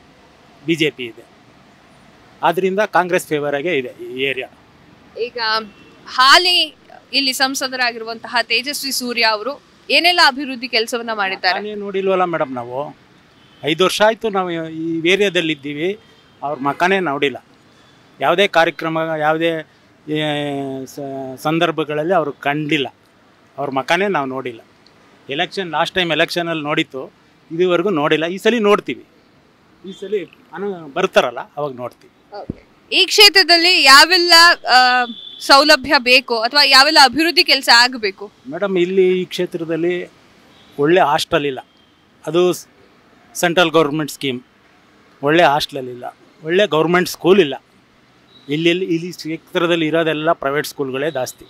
ಬಿ ಜೆ ಪಿ ಇದೆ ಆದ್ದರಿಂದ ಕಾಂಗ್ರೆಸ್ ಫೇವರ್ ಆಗೇ ಇದೆ ಈ ಏರಿಯಾ ಈಗ ಹಾಲಿ ಇಲ್ಲಿ ಸಂಸದರಾಗಿರುವಂತಹ ತೇಜಸ್ವಿ ಸೂರ್ಯ ಅವರು ಏನೆಲ್ಲ ಅಭಿವೃದ್ಧಿ ಕೆಲಸವನ್ನ ಮಾಡಿದ್ದಾರೆ ನಾನೇ ನೋಡಿಲ್ವಲ್ಲ ಮೇಡಮ್ ನಾವು ಐದು ವರ್ಷ ಆಯಿತು ನಾವು ಈ ಏರಿಯಾದಲ್ಲಿ ಇದ್ದೀವಿ ಅವ್ರ ಮಕನೇ ನೋಡಿಲ್ಲ ಯಾವುದೇ ಕಾರ್ಯಕ್ರಮ ಯಾವುದೇ ಏ, ಸ- ಸಂದರ್ಭಗಳಲ್ಲಿ ಅವರು ಕಂಡಿಲ್ಲ ಅವ್ರ ಮಕನೇ ನಾವು ನೋಡಿಲ್ಲ ಎಲೆಕ್ಷನ್ ಲಾಸ್ಟ್ ಟೈಮ್ ಎಲೆಕ್ಷನಲ್ಲಿ ನೋಡಿತ್ತು ಇದುವರೆಗೂ ನೋಡಿಲ್ಲ ಈ ಸಲ ನೋಡ್ತೀವಿ ಈ ಸಲ ಅನು ಬರ್ತಾರಲ್ಲ ಅವಾಗ ನೋಡ್ತೀವಿ ಈ ಕ್ಷೇತ್ರದಲ್ಲಿ ಯಾವೆಲ್ಲ ಆ, ಸೌಲಭ್ಯ ಬೇಕು ಅಥವಾ ಯಾವೆಲ್ಲ ಅಭಿವೃದ್ಧಿ ಕೆಲಸ ಆಗಬೇಕು ಮೇಡಮ್ ಇಲ್ಲಿ ಈ ಕ್ಷೇತ್ರದಲ್ಲಿ ಒಳ್ಳೆ ಹಾಸ್ಟೆಲ್ ಇಲ್ಲ ಅದು ಸೆಂಟ್ರಲ್ ಗೌರ್ಮೆಂಟ್ ಸ್ಕೀಮ್ ಒಳ್ಳೆ ಹಾಸ್ಟೆಲ್ ಇಲ್ಲ ಒಳ್ಳೆ ಗೌರ್ಮೆಂಟ್ ಸ್ಕೂಲ್ ಇಲ್ಲ ಇಲ್ಲಿ ಇಲ್ಲಿ ಕ್ಷೇತ್ರದಲ್ಲಿ ಇರೋದೆಲ್ಲ ಪ್ರೈವೇಟ್ ಸ್ಕೂಲ್ಗಳೇ ಜಾಸ್ತಿ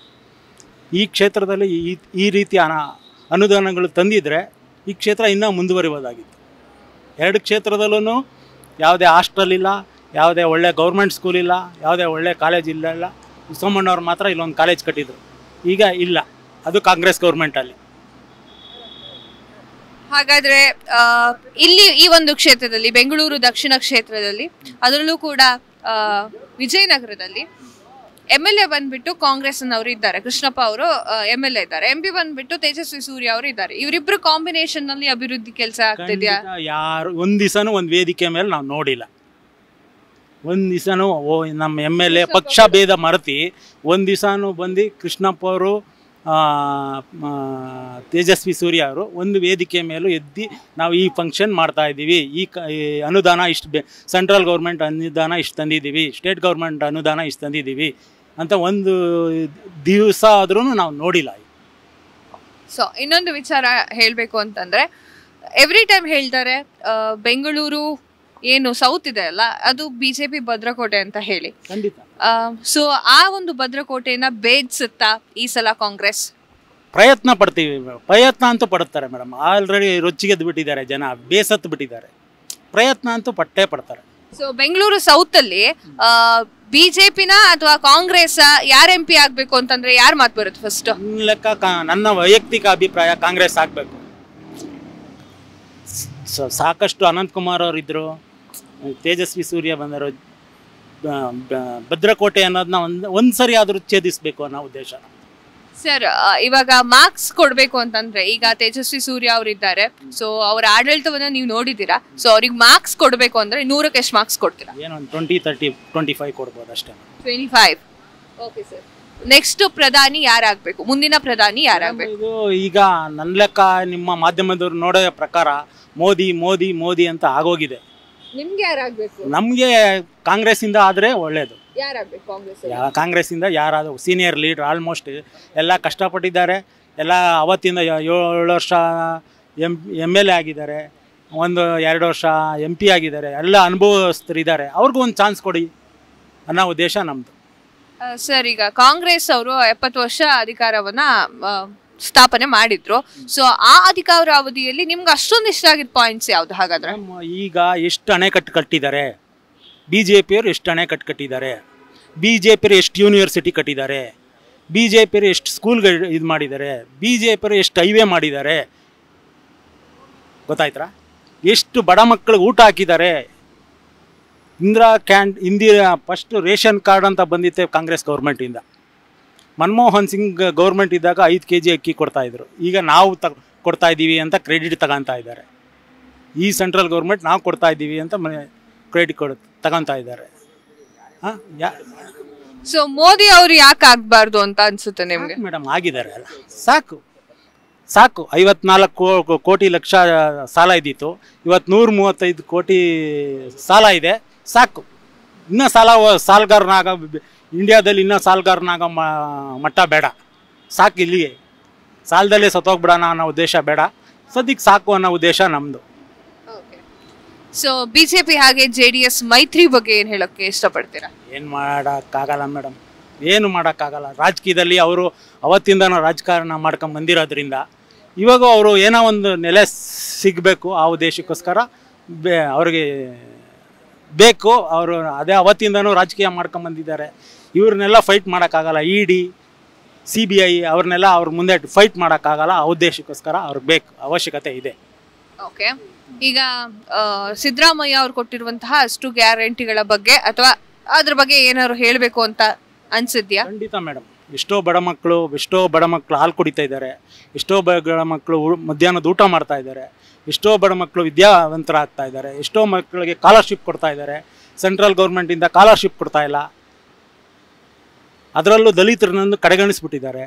ಈ ಕ್ಷೇತ್ರದಲ್ಲಿ ಈ ಈ ರೀತಿ ಅನ ಅನುದಾನಗಳು ತಂದಿದ್ರೆ ಈ ಕ್ಷೇತ್ರ ಇನ್ನೂ ಮುಂದುವರಿಬೋದಾಗಿತ್ತು ಎರಡು ಕ್ಷೇತ್ರದಲ್ಲೂ ಯಾವುದೇ ಹಾಸ್ಟೆಲ್ ಇಲ್ಲ ಯಾವುದೇ ಒಳ್ಳೆ ಗೌರ್ಮೆಂಟ್ ಸ್ಕೂಲ್ ಇಲ್ಲ ಯಾವುದೇ ಒಳ್ಳೆ ಕಾಲೇಜ್ ಇಲ್ಲ ಇಲ್ಲ ಸೋಮಣ್ಣವ್ರು ಮಾತ್ರ ಇಲ್ಲೊಂದು ಕಾಲೇಜ್ ಕಟ್ಟಿದ್ರು ಈಗ ಇಲ್ಲ ಅದು ಕಾಂಗ್ರೆಸ್ ಗೌರ್ಮೆಂಟಲ್ಲಿ ಹಾಗಾದ್ರೆ ಆ, ಇಲ್ಲಿ ಈ ಒಂದು ಕ್ಷೇತ್ರದಲ್ಲಿ ಬೆಂಗಳೂರು ದಕ್ಷಿಣ ಕ್ಷೇತ್ರದಲ್ಲಿ ಅದರಲ್ಲೂ ಕೂಡ ಆ, ವಿಜಯನಗರದಲ್ಲಿ ಎಮ್ ಎಲ್ ಎ ಬಂದ್ಬಿಟ್ಟು ಕಾಂಗ್ರೆಸ್ ಅವರು ಇದ್ದಾರೆ ಕೃಷ್ಣಪ್ಪ ಅವರು ಎಮ್ ಎಲ್ ಎ ಇದ್ದಾರೆ ಎಂ ಪಿ ಬಂದ್ಬಿಟ್ಟು ತೇಜಸ್ವಿ ಸೂರ್ಯ ಅವರು ಇದ್ದಾರೆ ಇವರಿಬ್ರು ಕಾಂಬಿನೇಷನ್ ನಲ್ಲಿ ಅಭಿವೃದ್ಧಿ ಕೆಲಸ ಆಗ್ತಿದ್ಯಾ ಖಂಡಿತ ಯಾರು ಒಂದು ದಿವಸನೂ ಒಂದು ವೇದಿಕೆ ಮೇಲೆ ನಾವು ನೋಡಿಲ್ಲ ಒಂದು ದಿವಸನೂ ಓ ನಮ್ಮ ಎಮ್ ಎಲ್ ಎ ಪಕ್ಷ ಭೇದ ಮರೆತಿ ಒಂದು ದಿವಸನೂ ಬಂದು ಕೃಷ್ಣಪ್ಪ ಅವರು ಆ, ಆ, ತೇಜಸ್ವಿ ಸೂರ್ಯ ಅವರು ಒಂದು ವೇದಿಕೆ ಮೇಲೂ ಎದ್ದು ನಾವು ಈ ಫಂಕ್ಷನ್ ಮಾಡ್ತಾ ಇದ್ದೀವಿ ಈ ಕ ಈ ಅನುದಾನ ಇಷ್ಟು ಬೆ ಸೆಂಟ್ರಲ್ ಗೌರ್ಮೆಂಟ್ ಅನುದಾನ ಇಷ್ಟು ತಂದಿದ್ದೀವಿ ಸ್ಟೇಟ್ ಗೌರ್ಮೆಂಟ್ ಅನುದಾನ ಇಷ್ಟು ತಂದಿದ್ದೀವಿ ಅಂತ ಒಂದು ದಿವಸ ಆದ್ರೂ ನಾವು ನೋಡಿಲ್ಲ ಸೊ ಇನ್ನೊಂದು ವಿಚಾರ ಹೇಳಬೇಕು ಅಂತಂದ್ರೆ ಎವ್ರಿ ಟೈಮ್ ಹೇಳ್ತಾರೆ ಆ, ಬೆಂಗಳೂರು ಏನು ಸೌತ್ ಇದೆ ಅಲ್ಲ ಅದು ಬಿಜೆಪಿ ಭದ್ರಕೋಟೆ ಅಂತ ಹೇಳಿ ಖಂಡಿತ ಸೊ ಆ ಒಂದು ಭದ್ರಕೋಟೆಯನ್ನ ಬೇಡ್ಸುತ್ತಾ ಈ ಸಲ ಕಾಂಗ್ರೆಸ್ ಪ್ರಯತ್ನ ಪಡ್ತೀವಿ ಪ್ರಯತ್ನ ಅಂತೂ ಪಡುತ್ತಾರೆ ಮೇಡಮ್ ಆಲ್ರೆಡಿ ರೊಚ್ಚಿಗೆದ್ದು ಬಿಟ್ಟಿದ್ದಾರೆ ಜನ ಬೇಸತ್ತು ಬಿಟ್ಟಿದ್ದಾರೆ ಪ್ರಯತ್ನ ಅಂತೂ ಪಟ್ಟೇ ಪಡ್ತಾರೆ ಸೊ ಬೆಂಗಳೂರು ಸೌತ್ ಅಲ್ಲಿ ಬಿಜೆಪಿನ ಅಥವಾ ಕಾಂಗ್ರೆಸ್ ಯಾರ್ ಎಂ ಪಿ ಆಗ್ಬೇಕು ಅಂತಂದ್ರೆ ಯಾರ್ ಮಾತು ಬರುತ್ತೆ ಫಸ್ಟ್ ನನ್ನ ಲೆಕ್ಕ ಕಾ- ನನ್ನ ವೈಯಕ್ತಿಕ ಅಭಿಪ್ರಾಯ ಕಾಂಗ್ರೆಸ್ ಆಗಬೇಕು ಸಾಕಷ್ಟು ಅನಂತಕುಮಾರ್ ಅವರಿದ್ದರು ತೇಜಸ್ವಿ ಸೂರ್ಯ ಬಂದರು ಬ- ಬ- ಭದ್ರಕೋಟೆ ಅನ್ನೋದನ್ನ ಒಂದು ಒಂದು ಸರಿ ಆದರೂ ಛೇದಿಸಬೇಕು ಅನ್ನೋ ಉದ್ದೇಶ ಸರ್ ಇವಾಗ ಮಾರ್ಕ್ಸ್ ಕೊಡ್ಬೇಕು ಅಂತಂದ್ರೆ ಈಗ ತೇಜಸ್ವಿ ಸೂರ್ಯ ಅವರಿದ್ದಾರೆ ಸೊ ಅವರ ಆಡಳಿತವನ್ನ ನೀವು ನೋಡಿದ್ದೀರಾ ಸೊ ಅವ್ರಿಗೆ ಮಾರ್ಕ್ಸ್ ಕೊಡ್ಬೇಕು ಅಂದ್ರೆ ನೂರಕ್ಕೆ ಎಷ್ಟು ಮಾರ್ಕ್ಸ್ ಕೊಡ್ತೀರಾ ಏನೋ ಒಂದು ಟ್ವೆಂಟಿ ತರ್ಟಿ ಟ್ವೆಂಟಿ ಫೈವ್ ಕೊಡ್ಬೋದು ಅಷ್ಟೇ twenty five okay sir next ಪ್ರಧಾನಿ ಯಾರಾಗ್ಬೇಕು ಮುಂದಿನ ಪ್ರಧಾನಿ ಯಾರಾಗ್ಬೇಕು ಇದು ಈಗ ನನ್ನ ಲೆಕ್ಕ ನಿಮ್ಮ ಮಾಧ್ಯಮದವ್ರು ನೋಡೋ ಪ್ರಕಾರ ಮೋದಿ ಮೋದಿ ಮೋದಿ ಅಂತ ಆಗೋಗಿದೆ ನಿಮ್ಗೆ ಯಾರಾಗ್ಬೇಕು ನಮಗೆ ಕಾಂಗ್ರೆಸ್ಸಿಂದ ಆದರೆ ಒಳ್ಳೆಯದು ಯಾರಾಗ್ಬೇಕು ಕಾಂಗ್ರೆಸ್ ಯಾ ಕಾಂಗ್ರೆಸ್ಸಿಂದ ಯಾರಾದರೂ ಸೀನಿಯರ್ ಲೀಡ್ರ್ ಆಲ್ಮೋಸ್ಟ್ ಎಲ್ಲ ಕಷ್ಟಪಟ್ಟಿದ್ದಾರೆ ಎಲ್ಲ ಅವತ್ತಿಂದ ಯೋ- ಏಳು ವರ್ಷ ಎಮ್ ಎಮ್ ಎಲ್ ಎ ಆಗಿದ್ದಾರೆ ಒಂದು ಎರಡು ವರ್ಷ ಎಂ ಪಿ ಆಗಿದ್ದಾರೆ ಎಲ್ಲ ಅನುಭವಸ್ಥರಿದ್ದಾರೆ ಅವ್ರಿಗೂ ಒಂದು ಚಾನ್ಸ್ ಕೊಡಿ ಅನ್ನೋ ಉದ್ದೇಶ ನಮ್ಮದು ಸರ್ ಈಗ ಕಾಂಗ್ರೆಸ್ ಅವರು ಎಪ್ಪತ್ತು ವರ್ಷ ಅಧಿಕಾರವನ್ನ ಆ, ಸ್ಥಾಪನೆ ಮಾಡಿದ್ರು ಸೊ ಆ ಅಧಿಕಾರ ಅವಧಿಯಲ್ಲಿ ನಿಮ್ಗೆ ಅಷ್ಟೊಂದು ಇಷ್ಟ ಆಗಿದ್ದ ಪಾಯಿಂಟ್ಸ್ ಯಾವ್ದು ಹಾಗಾದ್ರೆ ಈಗ ಎಷ್ಟು ಅಣೆಕಟ್ಟು ಕಟ್ಟಿದ್ದಾರೆ ಬಿ ಜೆ ಪಿಯವರು ಎಷ್ಟು ಅಣೆಕಟ್ಟು ಕಟ್ಟಿದ್ದಾರೆ ಬಿ ಜೆ ಪಿಯರು ಎಷ್ಟು ಯೂನಿವರ್ಸಿಟಿ ಕಟ್ಟಿದ್ದಾರೆ ಬಿ ಜೆ ಪಿಯರು ಎಷ್ಟು ಸ್ಕೂಲ್ಗಳು ಇದು ಮಾಡಿದ್ದಾರೆ ಬಿ ಜೆ ಪಿಯರು ಎಷ್ಟು ಹೈವೇ ಮಾಡಿದ್ದಾರೆ ಗೊತ್ತಾಯ್ತಾ ಎಷ್ಟು ಬಡ ಮಕ್ಕಳಿಗೆ ಊಟ ಹಾಕಿದ್ದಾರೆ ಇಂದಿರಾ ಕ್ಯಾನ್ ಇಂದಿರಾ ಫಸ್ಟ್ ರೇಷನ್ ಕಾರ್ಡ್ ಅಂತ ಬಂದಿತ್ತೆ ಕಾಂಗ್ರೆಸ್ ಗೌರ್ಮೆಂಟಿಂದ ಮನಮೋಹನ್ ಸಿಂಗ್ ಗೌರ್ಮೆಂಟ್ ಇದ್ದಾಗ ಐದು ಕೆ ಜಿ ಅಕ್ಕಿ ಕೊಡ್ತಾಯಿದ್ರು ಈಗ ನಾವು ತ ಕೊಡ್ತಾ ಇದ್ದೀವಿ ಅಂತ ಕ್ರೆಡಿಟ್ ತಗೊತಾ ಇದ್ದಾರೆ ಈ ಸೆಂಟ್ರಲ್ ಗೌರ್ಮೆಂಟ್ ನಾವು ಕೊಡ್ತಾ ಇದ್ದೀವಿ ಅಂತ ಕ್ರೆಡಿಟ್ ಕೊಡ್ ತಗೊತಾ ಇದ್ದಾರೆ ಹಾಂ ಯಾ ಸೊ ಮೋದಿ ಅವ್ರು ಯಾಕೆ ಆಗ್ಬಾರ್ದು ಅಂತ ಅನ್ಸುತ್ತೆ ನಿಮ್ಗೆ ಮೇಡಮ್ ಆಗಿದ್ದಾರೆ ಅಲ್ಲ ಸಾಕು ಸಾಕು ಐವತ್ನಾಲ್ಕು ಕೋ- ಕೋಟಿ ಲಕ್ಷ ಸಾಲ ಇದ್ದಿತ್ತು ಇವತ್ತು ನೂರ ಮೂವತ್ತೈದು ಕೋಟಿ ಸಾಲ ಇದೆ ಸಾಕು ಇನ್ನೂ ಸಾಲ ಸಾಲಗಾರನಾಗ ಇಂಡಿಯಾದಲ್ಲಿ ಇನ್ನೂ ಸಾಲಗಾರನಾಗ ಮ- ಮಟ್ಟ ಬೇಡ ಸಾಕು ಇಲ್ಲಿಗೆ ಸಾಲದಲ್ಲೇ ಸತ್ತೋಗ್ಬಿಡೋಣ ಅನ್ನೋ ಉದ್ದೇಶ ಬೇಡ ಸದ್ಯಕ್ಕೆ ಸಾಕು ಅನ್ನೋ ಉದ್ದೇಶ ನಮ್ಮದು ಸೊ ಬಿಜೆಪಿ ಹಾಗೆ ಜೆ ಡಿ ಎಸ್ ಮೈತ್ರಿ ಬಗ್ಗೆ ಏನ್ ಹೇಳಕ್ಕೆ ಇಷ್ಟಪಡ್ತೀರಾ ಏನು ಮಾಡೋಕ್ಕಾಗಲ್ಲ ಮೇಡಮ್ ಏನು ಮಾಡೋಕ್ಕಾಗಲ್ಲ ರಾಜಕೀಯದಲ್ಲಿ ಅವರು ಅವತ್ತಿಂದನೂ ರಾಜಕಾರಣ ಮಾಡ್ಕೊಂಡು ಬಂದಿರೋದ್ರಿಂದ ಇವಾಗ ಅವರು ಏನೋ ಒಂದು ನೆಲೆ ಸಿಗಬೇಕು ಆ ಉದ್ದೇಶಕ್ಕೋಸ್ಕರ ಬೇ ಅವ್ರಿಗೆ ಬೇಕು ಅವರು ಅದೇ ಅವತ್ತಿಂದನೂ ರಾಜಕೀಯ ಮಾಡ್ಕೊಂಡು ಬಂದಿದ್ದಾರೆ ಇವ್ರನ್ನೆಲ್ಲ ಫೈಟ್ ಮಾಡೋಕ್ಕಾಗಲ್ಲ E D C B I ಅವ್ರನ್ನೆಲ್ಲ ಅವ್ರ ಮುಂದೆ ಫೈಟ್ ಮಾಡೋಕ್ಕಾಗಲ್ಲ ಆ ಉದ್ದೇಶಕ್ಕೋಸ್ಕರ ಅವ್ರಿಗೆ ಬೇಕು ಅವಶ್ಯಕತೆ ಇದೆ ಓಕೆ ಈಗ ಆ, ಸಿದ್ದರಾಮಯ್ಯ ಅವ್ರು ಕೊಟ್ಟಿರುವಂತಹ ಅಷ್ಟು ಗ್ಯಾರಂಟಿಗಳ ಬಗ್ಗೆ ಅಥವಾ ಅದ್ರ ಬಗ್ಗೆ ಏನಾದ್ರು ಹೇಳಬೇಕು ಅಂತ ಅನ್ಸಿದ್ಯಾ ಖಂಡಿತ ಮೇಡಮ್ ಎಷ್ಟೋ ಬಡ ಮಕ್ಕಳು ಎಷ್ಟೋ ಬಡ ಮಕ್ಕಳು ಹಾಲು ಕುಡಿತಾ ಇದ್ದಾರೆ ಎಷ್ಟೋ ಬಡ ಮಕ್ಕಳು ಉ- ಮಧ್ಯಾಹ್ನದ ಊಟ ಮಾಡ್ತಾ ಇದ್ದಾರೆ ಎಷ್ಟೋ ಬಡ ಮಕ್ಕಳು ವಿದ್ಯಾವಂತರಾಗ್ತಾ ಇದ್ದಾರೆ ಎಷ್ಟೋ ಮಕ್ಕಳಿಗೆ ಸ್ಕಾಲರ್ಶಿಪ್ ಕೊಡ್ತಾ ಇದ್ದಾರೆ ಸೆಂಟ್ರಲ್ ಗೌರ್ಮೆಂಟಿಂದ ಸ್ಕಾಲರ್ಶಿಪ್ ಕೊಡ್ತಾ ಇಲ್ಲ ಅದರಲ್ಲೂ ದಲಿತರನ್ನೊಂದು ಕಡೆಗಣಿಸ್ಬಿಟ್ಟಿದ್ದಾರೆ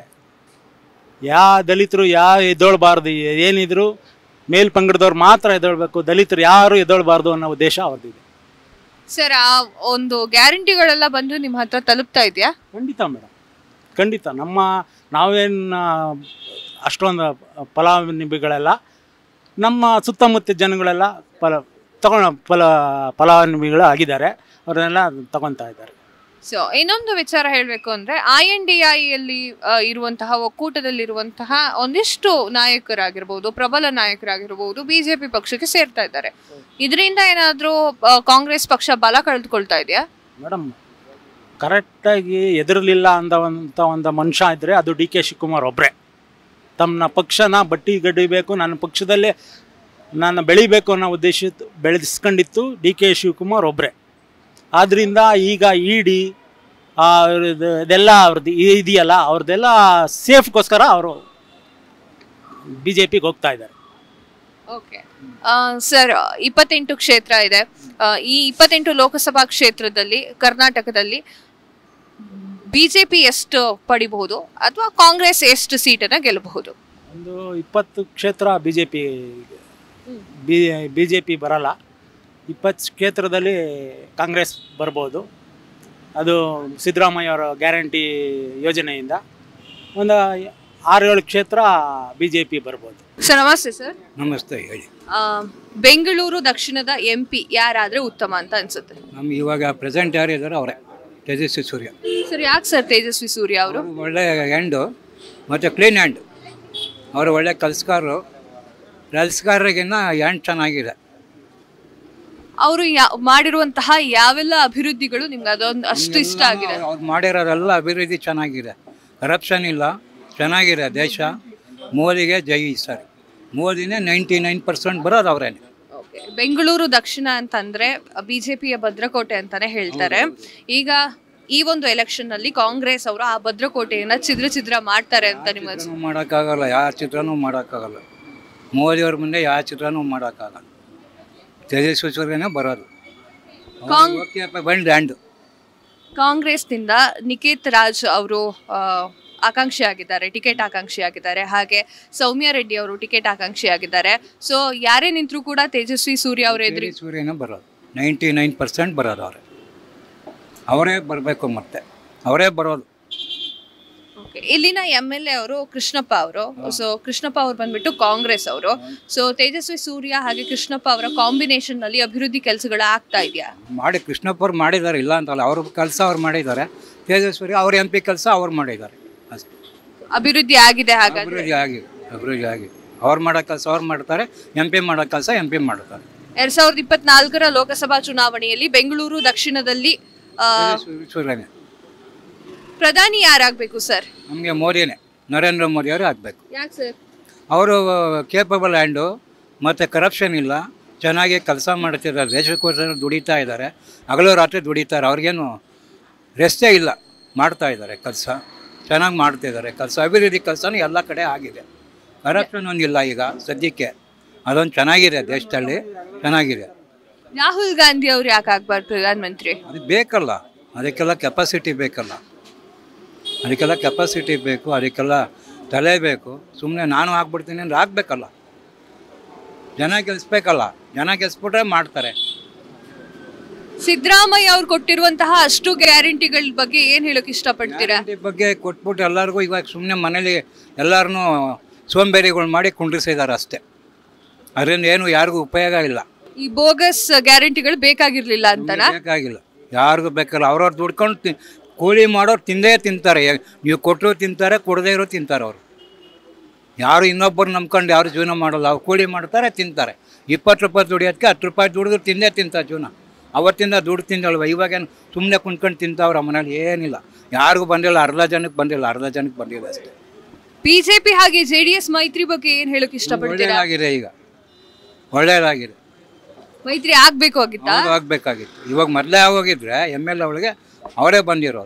ಯಾ ದಲಿತರು ಯಾ ಎದ್ದೊಳ್ಬಾರ್ದು ಏನಿದ್ರು ಮೇಲ್ಪಂಗಡದವ್ರು ಮಾತ್ರ ಎದ್ದೊಳ್ಬೇಕು ದಲಿತರು ಯಾರು ಎದ್ದೊಳ್ಬಾರ್ದು ಅನ್ನೋ ಉದ್ದೇಶ ಅವ್ರದ್ದಿದೆ ಸರ್ ಆ ಒಂದು ಗ್ಯಾರಂಟಿಗಳೆಲ್ಲ ಬಂದು ನಿಮ್ಮ ಹತ್ರ ತಲುಪ್ತಾ ಇದೆಯಾ ಖಂಡಿತ ಮೇಡಮ್ ಖಂಡಿತ ನಮ್ಮ ನಾವೇನು ಅಷ್ಟೊಂದು ಫಲಾನುಭವಿಗಳೆಲ್ಲ ನಮ್ಮ ಸುತ್ತಮುತ್ತ ಜನಗಳೆಲ್ಲ ಫಲ ತಗೊಂಡು ಫಲ ಫಲಾನುಭವಿಗಳು ಆಗಿದ್ದಾರೆ ಅವ್ರನ್ನೆಲ್ಲ ತಗೊತಾ ಇದ್ದಾರೆ ಸೊ ಇನ್ನೊಂದು ವಿಚಾರ ಹೇಳಬೇಕು ಅಂದ್ರೆ ಐ ಎನ್ ಡಿ ಐಯಲ್ಲಿ ಇರುವಂತಹ ಒಕ್ಕೂಟದಲ್ಲಿರುವಂತಹ ಒಂದಿಷ್ಟು ನಾಯಕರಾಗಿರ್ಬೋದು ಪ್ರಬಲ ನಾಯಕರಾಗಿರ್ಬೋದು ಬಿಜೆಪಿ ಪಕ್ಷಕ್ಕೆ ಸೇರ್ತಾ ಇದ್ದಾರೆ ಇದರಿಂದ ಏನಾದ್ರೂ ಆ, ಕಾಂಗ್ರೆಸ್ ಪಕ್ಷ ಬಲ ಕಳೆದುಕೊಳ್ತಾ ಇದೆಯಾ ಮೇಡಮ್ ಕರೆಕ್ಟಾಗಿ ಎದುರಲಿಲ್ಲ ಅಂದವಂಥ ಒಂದು ಮನುಷ್ಯ ಇದ್ದರೆ ಅದು ಡಿ ಕೆ ಶಿವಕುಮಾರ್ ಒಬ್ಬರೇ ತಮ್ಮ ಪಕ್ಷನ ಬಟ್ಟಿ ಗಡಿಬೇಕು ನನ್ನ ಪಕ್ಷದಲ್ಲೇ ನಾನು ಬೆಳಿಬೇಕು ಅನ್ನೋ ಉದ್ದೇಶ ಬೆಳೆಸ್ಕೊಂಡಿತ್ತು ಡಿ ಕೆ ಶಿವಕುಮಾರ್ ಒಬ್ಬರೇ ಆದ್ದರಿಂದ ಈಗ ಇ ಡಿ ಇದೆಲ್ಲ ಅವ್ರದ್ದು ಇದೆಯಲ್ಲ ಅವ್ರದ್ದೆಲ್ಲ ಸೇಫ್ಗೋಸ್ಕರ ಅವರು ಬಿ ಜೆ ಪಿಗೆ ಹೋಗ್ತಾ ಇದ್ದಾರೆ ಓಕೆ ಸರ್ ಇಪ್ಪತ್ತೆಂಟು ಕ್ಷೇತ್ರ ಇದೆ ಆ, ಈ ಇಪ್ಪತ್ತೆಂಟು ಲೋಕಸಭಾ ಕ್ಷೇತ್ರದಲ್ಲಿ ಕರ್ನಾಟಕದಲ್ಲಿ ಬಿಜೆಪಿ ಎಷ್ಟು ಪಡಿಬಹುದು ಅಥವಾ ಕಾಂಗ್ರೆಸ್ ಎಷ್ಟು ಸೀಟನ್ನ ಗೆಲ್ಲಬಹುದು ಒಂದು ಇಪ್ಪತ್ತು ಕ್ಷೇತ್ರ B J P B B J P ಬರಲ್ಲ ಇಪ್ಪತ್ತು ಕ್ಷೇತ್ರದಲ್ಲಿ ಕಾಂಗ್ರೆಸ್ ಬರ್ಬೋದು ಅದು ಸಿದ್ದರಾಮಯ್ಯ ಅವರ ಗ್ಯಾರಂಟಿ ಯೋಜನೆಯಿಂದ ಒಂದು ಆರು ಏಳು ಕ್ಷೇತ್ರ ಬಿ ಜೆ ಪಿ ಬರ್ಬೋದು ಸರ್ ನಮಸ್ತೆ ಸರ್ ನಮಸ್ತೆ ಹೇಳಿ ಆ, ಬೆಂಗಳೂರು ದಕ್ಷಿಣದ ಎಂ ಪಿ ಯಾರಾದ್ರೆ ಉತ್ತಮ ಅಂತ ಅನ್ಸುತ್ತೆ ನಮ್ಮ ಇವಾಗ ಪ್ರೆಸೆಂಟ್ ಯಾರು ಇದ್ದಾರೆ ಅವರೇ ತೇಜಸ್ವಿ ಸೂರ್ಯ ಸರ್ ಯಾಕೆ ಸರ್ ತೇಜಸ್ವಿ ಸೂರ್ಯ ಅವರು ಅವರು ಒಳ್ಳೆ ಹ್ಯಾಂಡು ಮತ್ತು ಕ್ಲೀನ್ ಹ್ಯಾಂಡ್ ಅವರು ಒಳ್ಳೆ ಕಲ್ಸ್ಕಾರರು ಕೆಲ್ಸಗಾರರಿಗಿನ್ನ ಹ್ಯಾಂಡ್ ಚೆನ್ನಾಗಿದೆ ಅವರು ಮಾಡಿರುವಂತಹ ಯಾವೆಲ್ಲ ಅಭಿವೃದ್ಧಿಗಳು ನಿಮ್ಗೆ ಅದೊಂದು ಅಷ್ಟು ಇಷ್ಟ ಆಗಿದೆ ಅವ್ರು ಮಾಡಿರೋದೆಲ್ಲ ಅಭಿವೃದ್ಧಿ ಚೆನ್ನಾಗಿದೆ ಕರಪ್ಷನ್ ಇಲ್ಲ ಚೆನ್ನಾಗಿದೆ ದೇಶ ಮೋದಿಗೆ ಜೈ ಸರ್ ಮೋದಿನೇ ನೈಂಟಿ ನೈನ್ ಪರ್ಸೆಂಟ್ ಬರೋದು ಅವರೇನೆ Okay. ಬೆಂಗಳೂರು ದಕ್ಷಿಣ ಅಂತಂದ್ರೆ ಬಿಜೆಪಿಯ ಭದ್ರಕೋಟೆ ಅಂತಾನೆ ಹೇಳ್ತಾರೆ ಈಗ ಈ ಒಂದು ಎಲೆಕ್ಷನ್ ನಲ್ಲಿ ಕಾಂಗ್ರೆಸ್ ಅವರು ಆ ಭದ್ರಕೋಟೆಯನ್ನ ಛಿದ್ರ ಛಿದ್ರ ಮಾಡ್ತಾರೆ ಅಂತ ನಿಮ್ಮ ಅನ್ಸ್- ಚಿತ್ರನೂ ಮಾಡೋಕ್ಕಾಗಲ್ಲ ಯಾವ ಚಿತ್ರನೂ ಮಾಡೋಕ್ಕಾಗಲ್ಲ ಮೋದಿಯವ್ರ ಮುಂದೆ ಯಾವ ಚಿತ್ರನೂ ಮಾಡೋಕ್ಕಾಗಲ್ಲ ತೇಜಸ್ವಿ ಸೂರ್ಯನೇ ಬರೋದು ಕಾಂಗ್- ಓಕೆ ಬಂಡ್ ಹ್ಯಾಂಡು ಕಾಂಗ್ರೆಸ್ನಿಂದ ನಿಕೇತ್ ರಾಜ್ ಅವರು ಆಕಾಂಕ್ಷಿ ಆಗಿದ್ದಾರೆ ಟಿಕೆಟ್ ಆಕಾಂಕ್ಷಿ ಆಗಿದ್ದಾರೆ ಹಾಗೆ ಸೌಮ್ಯ ರೆಡ್ಡಿ ಅವರು ಟಿಕೆಟ್ ಆಕಾಂಕ್ಷಿ ಆಗಿದ್ದಾರೆ ಸೊ ಯಾರೇ ನಿಂತರೂ ಕೂಡ ತೇಜಸ್ವಿ ಸೂರ್ಯ ಅವರ ಎದುರು ಸೂರ್ಯನೇ ಬರೋದು ನೈಂಟಿ ನೈನ್ ಪರ್ಸೆಂಟ್ ಬರೋದು ಅವರೇ ಅವರೇ ಬರಬೇಕು ಮತ್ತೆ ಅವರೇ ಬರೋದು Okay. ಇಲ್ಲಿನ ಎಮ್ ಎಲ್ ಎ ಅವರು ಕೃಷ್ಣಪ್ಪ ಅವರು ಸೊ ಕೃಷ್ಣಪ್ಪ ಅವ್ರು ಬಂದ್ಬಿಟ್ಟು ಕಾಂಗ್ರೆಸ್ ಅವರು ಸೊ ತೇಜಸ್ವಿ ಸೂರ್ಯ ಹಾಗೆ ಕೃಷ್ಣಪ್ಪ ಅವರ ಕಾಂಬಿನೇಷನ್ ನಲ್ಲಿ ಅಭಿವೃದ್ಧಿ ಕೆಲಸಗಳು ಆಗ್ತಾ ಇದೆಯಾ ಮಾಡಿ ಕೃಷ್ಣಪ್ಪ ಅವ್ರು ಮಾಡಿದ್ದಾರೆ ಇಲ್ಲ ಅಂತಲ್ಲ ಅವ್ರ ಕೆಲಸ ಅವ್ರು ಮಾಡಿದ್ದಾರೆ ತೇಜಸ್ವರಿ ಅವ್ರ ಎಂ ಪಿ ಕೆಲಸ ಅವ್ರು ಮಾಡಿದ್ದಾರೆ ಅಷ್ಟೇ ಅಭಿವೃದ್ಧಿ ಆಗಿದೆ ಹಾಗಾದ್ರೆ ಅಭಿವೃದ್ಧಿ ಆಗಿದೆ ಅಭಿವೃದ್ಧಿ ಆಗಿದೆ ಅವ್ರು ಮಾಡೋ ಕೆಲಸ ಅವ್ರು ಮಾಡ್ತಾರೆ ಎಂ ಪಿ ಮಾಡೋ ಕೆಲಸ ಎಂ ಪಿ ಮಾಡ್ತಾರೆ ಎರಡ್ ಸಾವಿರದ ಇಪ್ಪತ್ನಾಲ್ಕರ ಲೋಕಸಭಾ ಚುನಾವಣೆಯಲ್ಲಿ ಬೆಂಗಳೂರು ದಕ್ಷಿಣದಲ್ಲಿ ಆ, ತೇಜಸ್ವಿ ಸೂರ್ಯನೇ ಪ್ರಧಾನಿ ಯಾರಾಗ್ಬೇಕು ಸರ್ ನಮಗೆ ಮೋದಿನೇ ನರೇಂದ್ರ ಮೋದಿ ಅವರು ಆಗಬೇಕು ಯಾಕೆ ಸರ್ ಅವರು ಕೇಪಬಲ್ ಹ್ಯಾಂಡು ಮತ್ತು ಕರಪ್ಷನ್ ಇಲ್ಲ ಚೆನ್ನಾಗಿ ಕೆಲಸ ಮಾಡ್ತಿದ್ದಾರೆ ದೇಶಕ್ಕೋಸ್ಕರ ದುಡಿತಾ ಇದ್ದಾರೆ ಹಗಲು ರಾತ್ರಿ ದುಡಿತಾರೆ ಅವ್ರಿಗೇನು ರೆಸ್ಟೇ ಇಲ್ಲ ಮಾಡ್ತಾ ಇದ್ದಾರೆ ಕೆಲಸ ಚೆನ್ನಾಗಿ ಮಾಡ್ತಿದ್ದಾರೆ ಕೆಲಸ ಅಭಿವೃದ್ಧಿ ಕೆಲಸನೂ ಎಲ್ಲ ಕಡೆ ಆಗಿದೆ ಕರಪ್ಷನ್ ಒಂದಿಲ್ಲ ಈಗ ಸದ್ಯಕ್ಕೆ ಅದೊಂದು ಚೆನ್ನಾಗಿದೆ ದೇಶದಲ್ಲಿ ಚೆನ್ನಾಗಿದೆ ರಾಹುಲ್ ಗಾಂಧಿ ಅವ್ರು ಯಾಕೆ ಆಗ್ಬಾರ್ದು ಪ್ರಧಾನಮಂತ್ರಿ ಅದು ಬೇಕಲ್ಲ ಅದಕ್ಕೆಲ್ಲ ಕೆಪಾಸಿಟಿ ಬೇಕಲ್ಲ ಅದಕ್ಕೆಲ್ಲ ಕೆಪಾಸಿಟಿ ಬೇಕು ಅದಕ್ಕೆಲ್ಲ ತಲೆ ಬೇಕು ಸುಮ್ಮನೆ ನಾನು ಆಗ್ಬಿಡ್ತೀನಿ ಅಂದ್ರೆ ಆಗಬೇಕಲ್ಲ ಜನ ಗೆಲ್ಸ್ಬೇಕಲ್ಲ ಜನ ಗೆಲ್ಸ್ಬಿಟ್ರೆ ಮಾಡ್ತಾರೆ ಸಿದ್ದರಾಮಯ್ಯ ಅವ್ರು ಕೊಟ್ಟಿರುವಂತಹ ಅಷ್ಟು ಗ್ಯಾರಂಟಿಗಳ ಬಗ್ಗೆ ಏನ್ ಹೇಳಕ್ ಇಷ್ಟಪಡ್ತೀರಾ ಗ್ಯಾರಂಟಿ ಬಗ್ಗೆ ಕೊಟ್ಬಿಟ್ಟು ಎಲ್ಲರಿಗೂ ಇವಾಗ ಸುಮ್ಮನೆ ಮನೇಲಿ ಎಲ್ಲರನ್ನೂ ಸೋಂಬೇರಿಗಳು ಮಾಡಿ ಕುಂಡ್ರಿಸಿದ್ದಾರೆ ಅಷ್ಟೇ ಅದರಿಂದ ಏನು ಯಾರಿಗೂ ಉಪಯೋಗ ಇಲ್ಲ ಈ ಬೋಗಸ್ ಗ್ಯಾರಂಟಿಗಳು ಬೇಕಾಗಿರ್ಲಿಲ್ಲ ಅಂತನಾ ಬೇಕಾಗಿಲ್ಲ ಯಾರಿಗೂ ಬೇಕಲ್ಲ ಅವ್ರವ್ರು ದುಡ್ಕೊಂಡು ತಿ ಕೂಲಿ ಮಾಡೋರು ತಿಂದೇ ತಿಂತಾರೆ ಯಾ- ನೀವು ಕೊಟ್ಟರು ತಿಂತಾರೆ ಕೊಡದೇ ಇರೋ ತಿಂತಾರೆ ಅವರು ಯಾರು ಇನ್ನೊಬ್ಬರು ನಂಬ್ಕೊಂಡು ಯಾರು ಜೀವನ ಮಾಡಲ್ಲ ಅವ್ರು ಕೂಲಿ ಮಾಡ್ತಾರೆ ತಿಂತಾರೆ ಇಪ್ಪತ್ತು ರೂಪಾಯಿ ದುಡಿಯೋದಕ್ಕೆ ಹತ್ತು ರೂಪಾಯಿ ದುಡಿದ್ರು ತಿಂದೇ ತಿಂತಾರೆ ಜೀವನ ಅವತ್ತಿಂದ ದುಡ್ಡು ತಿಂದಲ್ವ ಇವಾಗೇನು ಸುಮ್ಮನೆ ಕುಂತ್ಕೊಂಡು ತಿಂತಾವ್ರ ಮನೇಲಿ ಏನಿಲ್ಲ ಯಾರಿಗೂ ಬಂದಿಲ್ಲ ಅರ್ಧ ಜನಕ್ಕೆ ಬಂದಿಲ್ಲ ಅರ್ಧ ಜನಕ್ಕೆ ಬಂದಿಲ್ಲ ಅಷ್ಟೇ ಬಿಜೆಪಿ ಹಾಗೆ ಜೆಡಿಎಸ್ ಮೈತ್ರಿ ಬಗ್ಗೆ ಏನ್ ಹೇಳಕ್ ಇಷ್ಟಪಡ್ತೀರಾ ಒಳ್ಳೆಯದಾಗಿದೆ ಈಗ ಒಳ್ಳೆಯದಾಗಿದೆ ಮೈತ್ರಿ ಆಗ್ಬೇಕು ಆಗಿತ್ತಾ ಹೌದು ಆಗಬೇಕಾಗಿತ್ತು ಇವಾಗ ಮೊದಲೇ ಆಗೋಗಿದ್ರೆ ಎಮ್ ಎಲ್ ಅವಳಿಗೆ ಅವರೇ ಬಂದಿರೋರು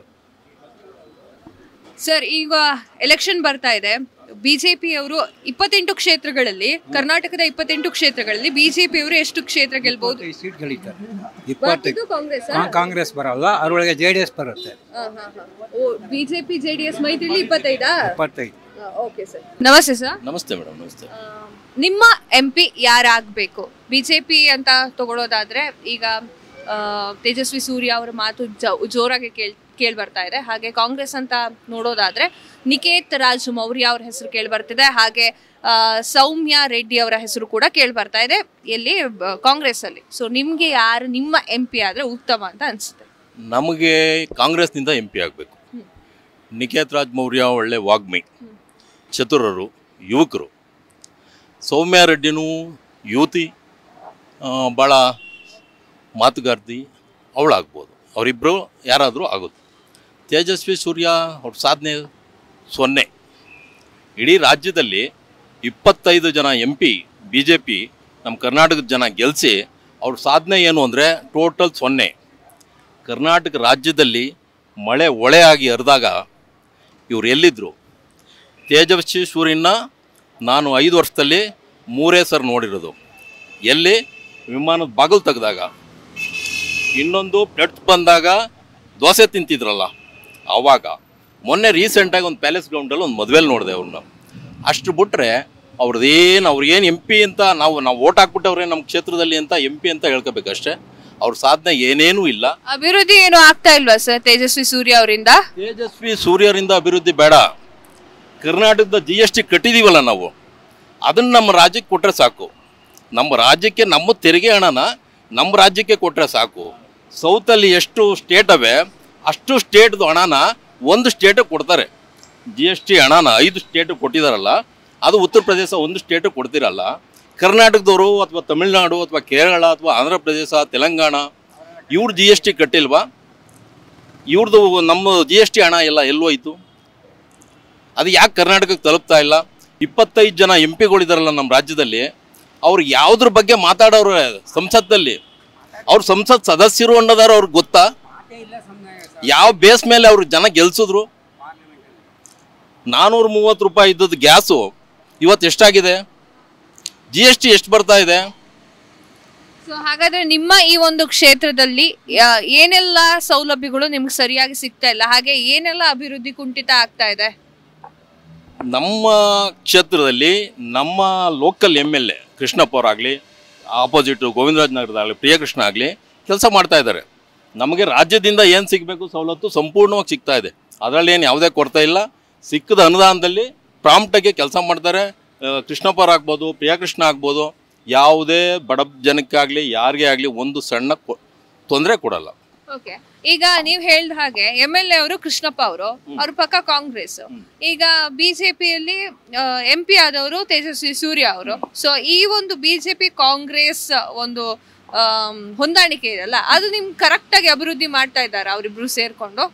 ಸರ್ ಈಗ ಎಲೆಕ್ಷನ್ ಬರ್ತಾ ಇದೆ ಬಿಜೆಪಿ ಅವರು ಇಪ್ಪತ್ತೆಂಟು ಕ್ಷೇತ್ರಗಳಲ್ಲಿ ಕರ್ನಾಟಕದ ಇಪ್ಪತ್ತೆಂಟು ಕ್ಷೇತ್ರಗಳಲ್ಲಿ ಬಿಜೆಪಿ ಅವರು ಎಷ್ಟು ಕ್ಷೇತ್ರ ಗೆಲ್ಬಹುದು ಈ ಸೀಟ್ ಗೆಲ್ಲೀತಾರೆ ಇಪ್ಪತ್ತು ಕಾಂಗ್ರೆಸ್ ಕಾ- ಕಾಂಗ್ರೆಸ್ ಬರಲ್ಲ ಅದ್ರೊಳಗೆ ಜೆ ಡಿ ಎಸ್ ಬರುತ್ತೆ ಬಿಜೆಪಿ ಜೆಡಿಎಸ್ ಮೈತ್ರಿಲಿ ಇಪ್ಪತ್ತೈದಾ ಇಪ್ಪತ್ತೈದು ಓಕೆ ಸರ್ ನಮಸ್ತೆ ಸರ್ ನಮಸ್ತೆ ಮೇಡಮ್ ನಮಸ್ತೆ ನಿಮ್ಮ ಎಂ ಪಿ ಯಾರಾಗಬೇಕು ಬಿಜೆಪಿ ಅಂತ ತಗೊಳ್ಳೋದಾದ್ರೆ ಈಗ ಆ, ತೇಜಸ್ವಿ ಸೂರ್ಯ ಅವರ ಮಾತು ಜ- ಜೋರಾಗಿ ಕೇಳ್ ಕೇಳಿ ಬರ್ತಾ ಇದೆ ಹಾಗೆ ಕಾಂಗ್ರೆಸ್ ಅಂತ ನೋಡೋದಾದ್ರೆ ನಿಕೇತ್ ರಾಜ್ ಮೌರ್ಯ ಅವ್ರ ಹೆಸರು ಕೇಳಿ ಬರ್ತಿದೆ ಹಾಗೆ ಆ, ಸೌಮ್ಯ ರೆಡ್ಡಿ ಅವರ ಹೆಸರು ಕೂಡ ಕೇಳಿ ಬರ್ತಾ ಇದೆ ಎಲ್ಲಿ ಕಾಂಗ್ರೆಸ್ ಅಲ್ಲಿ ಸೊ ನಿಮ್ಗೆ ಯಾರು ನಿಮ್ಮ ಎಂ ಪಿ ಆದ್ರೆ ಉತ್ತಮ ಅಂತ ಅನ್ಸುತ್ತೆ ನಮಗೆ ಕಾಂಗ್ರೆಸ್ನಿಂದ ಎಂ ಪಿ ಆಗಬೇಕು ನಿಖೇತ್ ರಾಜ್ ಮೌರ್ಯ ಒಳ್ಳೆ ವಾಗ್ಮಿ ಚತುರರು ಯುವಕರು ಸೌಮ್ಯ ರೆಡ್ಡಿನೂ ಯುವತಿ ಭಾಳ ಮಾತುಗಾರ್ತಿ ಅವಳಾಗ್ಬೋದು ಅವರಿಬ್ಬರು ಯಾರಾದರೂ ಆಗುತ್ತೆ ತೇಜಸ್ವಿ ಸೂರ್ಯ ಅವ್ರ ಸಾಧನೆ ಸೊನ್ನೆ ಇಡೀ ರಾಜ್ಯದಲ್ಲಿ ಇಪ್ಪತ್ತೈದು ಜನ M P B J P ನಮ್ಮ ಕರ್ನಾಟಕದ ಜನ ಗೆಲ್ಲಿಸಿ ಅವ್ರ ಸಾಧನೆ ಏನು ಅಂದರೆ ಟೋಟಲ್ ಸೊನ್ನೆ ಕರ್ನಾಟಕ ರಾಜ್ಯದಲ್ಲಿ ಮಳೆ ಒಳೆಯಾಗಿ ಹರಿದಾಗ ಇವ್ರು ಎಲ್ಲಿದ್ದರು ತೇಜಸ್ವಿ ಸೂರ್ಯನ ನಾನು ಐದು ವರ್ಷದಲ್ಲಿ ಮೂರೇ ಸರ್ ನೋಡಿರೋದು ಎಲ್ಲಿ ವಿಮಾನದ ಬಾಗಿಲು ತೆಗೆದಾಗ ಇನ್ನೊಂದು ಪ್ಲೆಟ್ ಬಂದಾಗ ದೋಸೆ ತಿಂತಿದ್ರಲ್ಲ ಆವಾಗ ಮೊನ್ನೆ ರೀಸೆಂಟಾಗಿ ಒಂದು ಪ್ಯಾಲೇಸ್ ಗ್ರೌಂಡಲ್ಲಿ ಒಂದು ಮದುವೆಲಿ ನೋಡಿದೆ ಅವ್ರನ್ನ ಅಷ್ಟು ಬಿಟ್ಟರೆ ಅವ್ರದ್ದೇನು ಅವ್ರಿಗೇನು ಎಂ ಪಿ ಅಂತ ನಾವು ನಾವು ಓಟ್ ಹಾಕ್ಬಿಟ್ಟವ್ರೆ ನಮ್ಮ ಕ್ಷೇತ್ರದಲ್ಲಿ ಅಂತ ಎಂ ಪಿ ಅಂತ ಹೇಳ್ಕೋಬೇಕಷ್ಟೇ ಅವ್ರ ಸಾಧನೆ ಏನೇನೂ ಇಲ್ಲ ಅಭಿವೃದ್ಧಿ ಏನು ಆಗ್ತಾ ಇಲ್ವಾ ಸರ್ ತೇಜಸ್ವಿ ಸೂರ್ಯ ಅವರಿಂದ ತೇಜಸ್ವಿ ಸೂರ್ಯರಿಂದ ಅಭಿವೃದ್ಧಿ ಬೇಡ ಕರ್ನಾಟಕದ ಜಿ ಎಸ್ ಟಿ ಕಟ್ಟಿದೀವಲ್ಲ ನಾವು ಅದನ್ನು ನಮ್ಮ ರಾಜ್ಯಕ್ಕೆ ಕೊಟ್ಟರೆ ಸಾಕು ನಮ್ಮ ರಾಜ್ಯಕ್ಕೆ ನಮ್ಮ ತೆರಿಗೆ ಹಣನ ನಮ್ಮ ರಾಜ್ಯಕ್ಕೆ ಕೊಟ್ಟರೆ ಸಾಕು ಸೌತಲ್ಲಿ ಎಷ್ಟು ಸ್ಟೇಟ್ ಅವೆ ಅಷ್ಟು ಸ್ಟೇಟ್ದು ಹಣನ ಒಂದು ಸ್ಟೇಟಿಗೆ ಕೊಡ್ತಾರೆ ಜಿ ಎಸ್ ಟಿ ಹಣನ ಐದು ಸ್ಟೇಟಿಗೆ ಕೊಟ್ಟಿದ್ದಾರಲ್ಲ ಅದು ಉತ್ತರ ಪ್ರದೇಶ ಒಂದು ಸ್ಟೇಟಿಗೆ ಕೊಡ್ತಿರಲ್ಲ ಕರ್ನಾಟಕದವರು ಅಥವಾ ತಮಿಳುನಾಡು ಅಥವಾ ಕೇರಳ ಅಥವಾ ಆಂಧ್ರ ಪ್ರದೇಶ ತೆಲಂಗಾಣ ಇವ್ರು ಜಿ ಎಸ್ ಟಿ ಕಟ್ಟಿಲ್ವಾ ಇವ್ರದ್ದು ನಮ್ಮ ಜಿ ಎಸ್ ಟಿ ಹಣ ಎಲ್ಲ ಎಲ್ಲೋಯ್ತು ಅದು ಯಾಕೆ ಕರ್ನಾಟಕಕ್ಕೆ ತಲುಪ್ತಾ ಇಲ್ಲ ಇಪ್ಪತ್ತೈದು ಜನ ಎಂ ಪಿಗಳಿದಾರಲ್ಲ ನಮ್ಮ ರಾಜ್ಯದಲ್ಲಿ ಅವ್ರು ಯಾವುದ್ರ ಬಗ್ಗೆ ಮಾತಾಡೋರು ಸಂಸತ್ತಲ್ಲಿ ಅವ್ರು ಸಂಸತ್ ಸದಸ್ಯರು ಅನ್ನೋದಾರು ಅವ್ರಿಗೆ ಗೊತ್ತಾ ಯಾವ ಬೇಸ್ ಮೇಲೆ ಅವ್ರು ಜನ ಗೆಲ್ಸಿದ್ರು ನಾನೂರ ಮೂವತ್ತು ರೂಪಾಯಿ ಇದ್ದದ್ದು ಗ್ಯಾಸು ಇವತ್ತು ಎಷ್ಟಾಗಿದೆ ಜಿ ಎಸ್ ಟಿ ಎಷ್ಟು ಬರ್ತಾ ಇದೆ ಸೊ ಹಾಗಾದ್ರೆ ನಿಮ್ಮ ಈ ಒಂದು ಕ್ಷೇತ್ರದಲ್ಲಿ ಆ, ಏನೆಲ್ಲ ಸೌಲಭ್ಯಗಳು ನಿಮ್ಗೆ ಸರಿಯಾಗಿ ಸಿಗ್ತಾ ಇಲ್ಲ ಹಾಗೆ ಏನೆಲ್ಲ ಅಭಿವೃದ್ಧಿ ಕುಂಠಿತ ಆಗ್ತಾ ಇದೆ ನಮ್ಮ ಕ್ಷೇತ್ರದಲ್ಲಿ ನಮ್ಮ local M L A Krishnappa ಅವರಾಗಲಿ ಆಪೋಸಿಟು ಗೋವಿಂದರಾಜ್ ನಗರದಾಗಲಿ ಪ್ರಿಯಕೃಷ್ಣ ಆಗಲಿ ಕೆಲಸ ಮಾಡ್ತಾ ಇದ್ದಾರೆ ನಮಗೆ ರಾಜ್ಯದಿಂದ ಏನು ಸಿಗಬೇಕು ಸವಲತ್ತು ಸಂಪೂರ್ಣವಾಗಿ ಸಿಗ್ತಾ ಇದೆ ಅದರಲ್ಲಿ ಏನು ಯಾವುದೇ ಕೊರತೆ ಇಲ್ಲ ಸಿಕ್ಕದ ಅನುದಾನದಲ್ಲಿ ಪ್ರಾಂಪ್ಟಾಗಿ ಕೆಲಸ ಮಾಡ್ತಾರೆ ಆ, ಕೃಷ್ಣಪ್ಪ ಅವ್ರು ಆಗ್ಬೋದು ಪ್ರಿಯಕೃಷ್ಣ ಆಗ್ಬೋದು ಯಾವುದೇ ಬಡ ಜನಕ್ಕಾಗಲಿ ಯಾರಿಗೇ ಆಗಲಿ ಒಂದು ಸಣ್ಣ ತೊಂದರೆ ಕೊಡಲ್ಲ ಓಕೆ ಈಗ ನೀವ್ ಹೇಳ್ದ ಹಾಗೆ ಎಂ ಎಲ್ ಎ ಅವರು ಕೃಷ್ಣಪ್ಪ ಅವರು ಅವ್ರ ಪಕ್ಕ ಕಾಂಗ್ರೆಸ್ ಈಗ ಬಿಜೆಪಿಯಲ್ಲಿ ಎಂ ಪಿ ಆದವರು ತೇಜಸ್ವಿ ಸೂರ್ಯ ಅವರು ಸೊ ಈ ಒಂದು ಬಿಜೆಪಿ ಕಾಂಗ್ರೆಸ್ ಒಂದು ಆಮ್, ಹೊಂದಾಣಿಕೆ ಇದೆಯಲ್ಲ ಅದು ನಿಮ್ ಕರೆಕ್ಟ್ ಆಗಿ ಅಭಿವೃದ್ಧಿ ಮಾಡ್ತಾ ಇದ್ದಾರೆ ಅವರಿಬ್ರು ಸೇರ್ಕೊಂಡು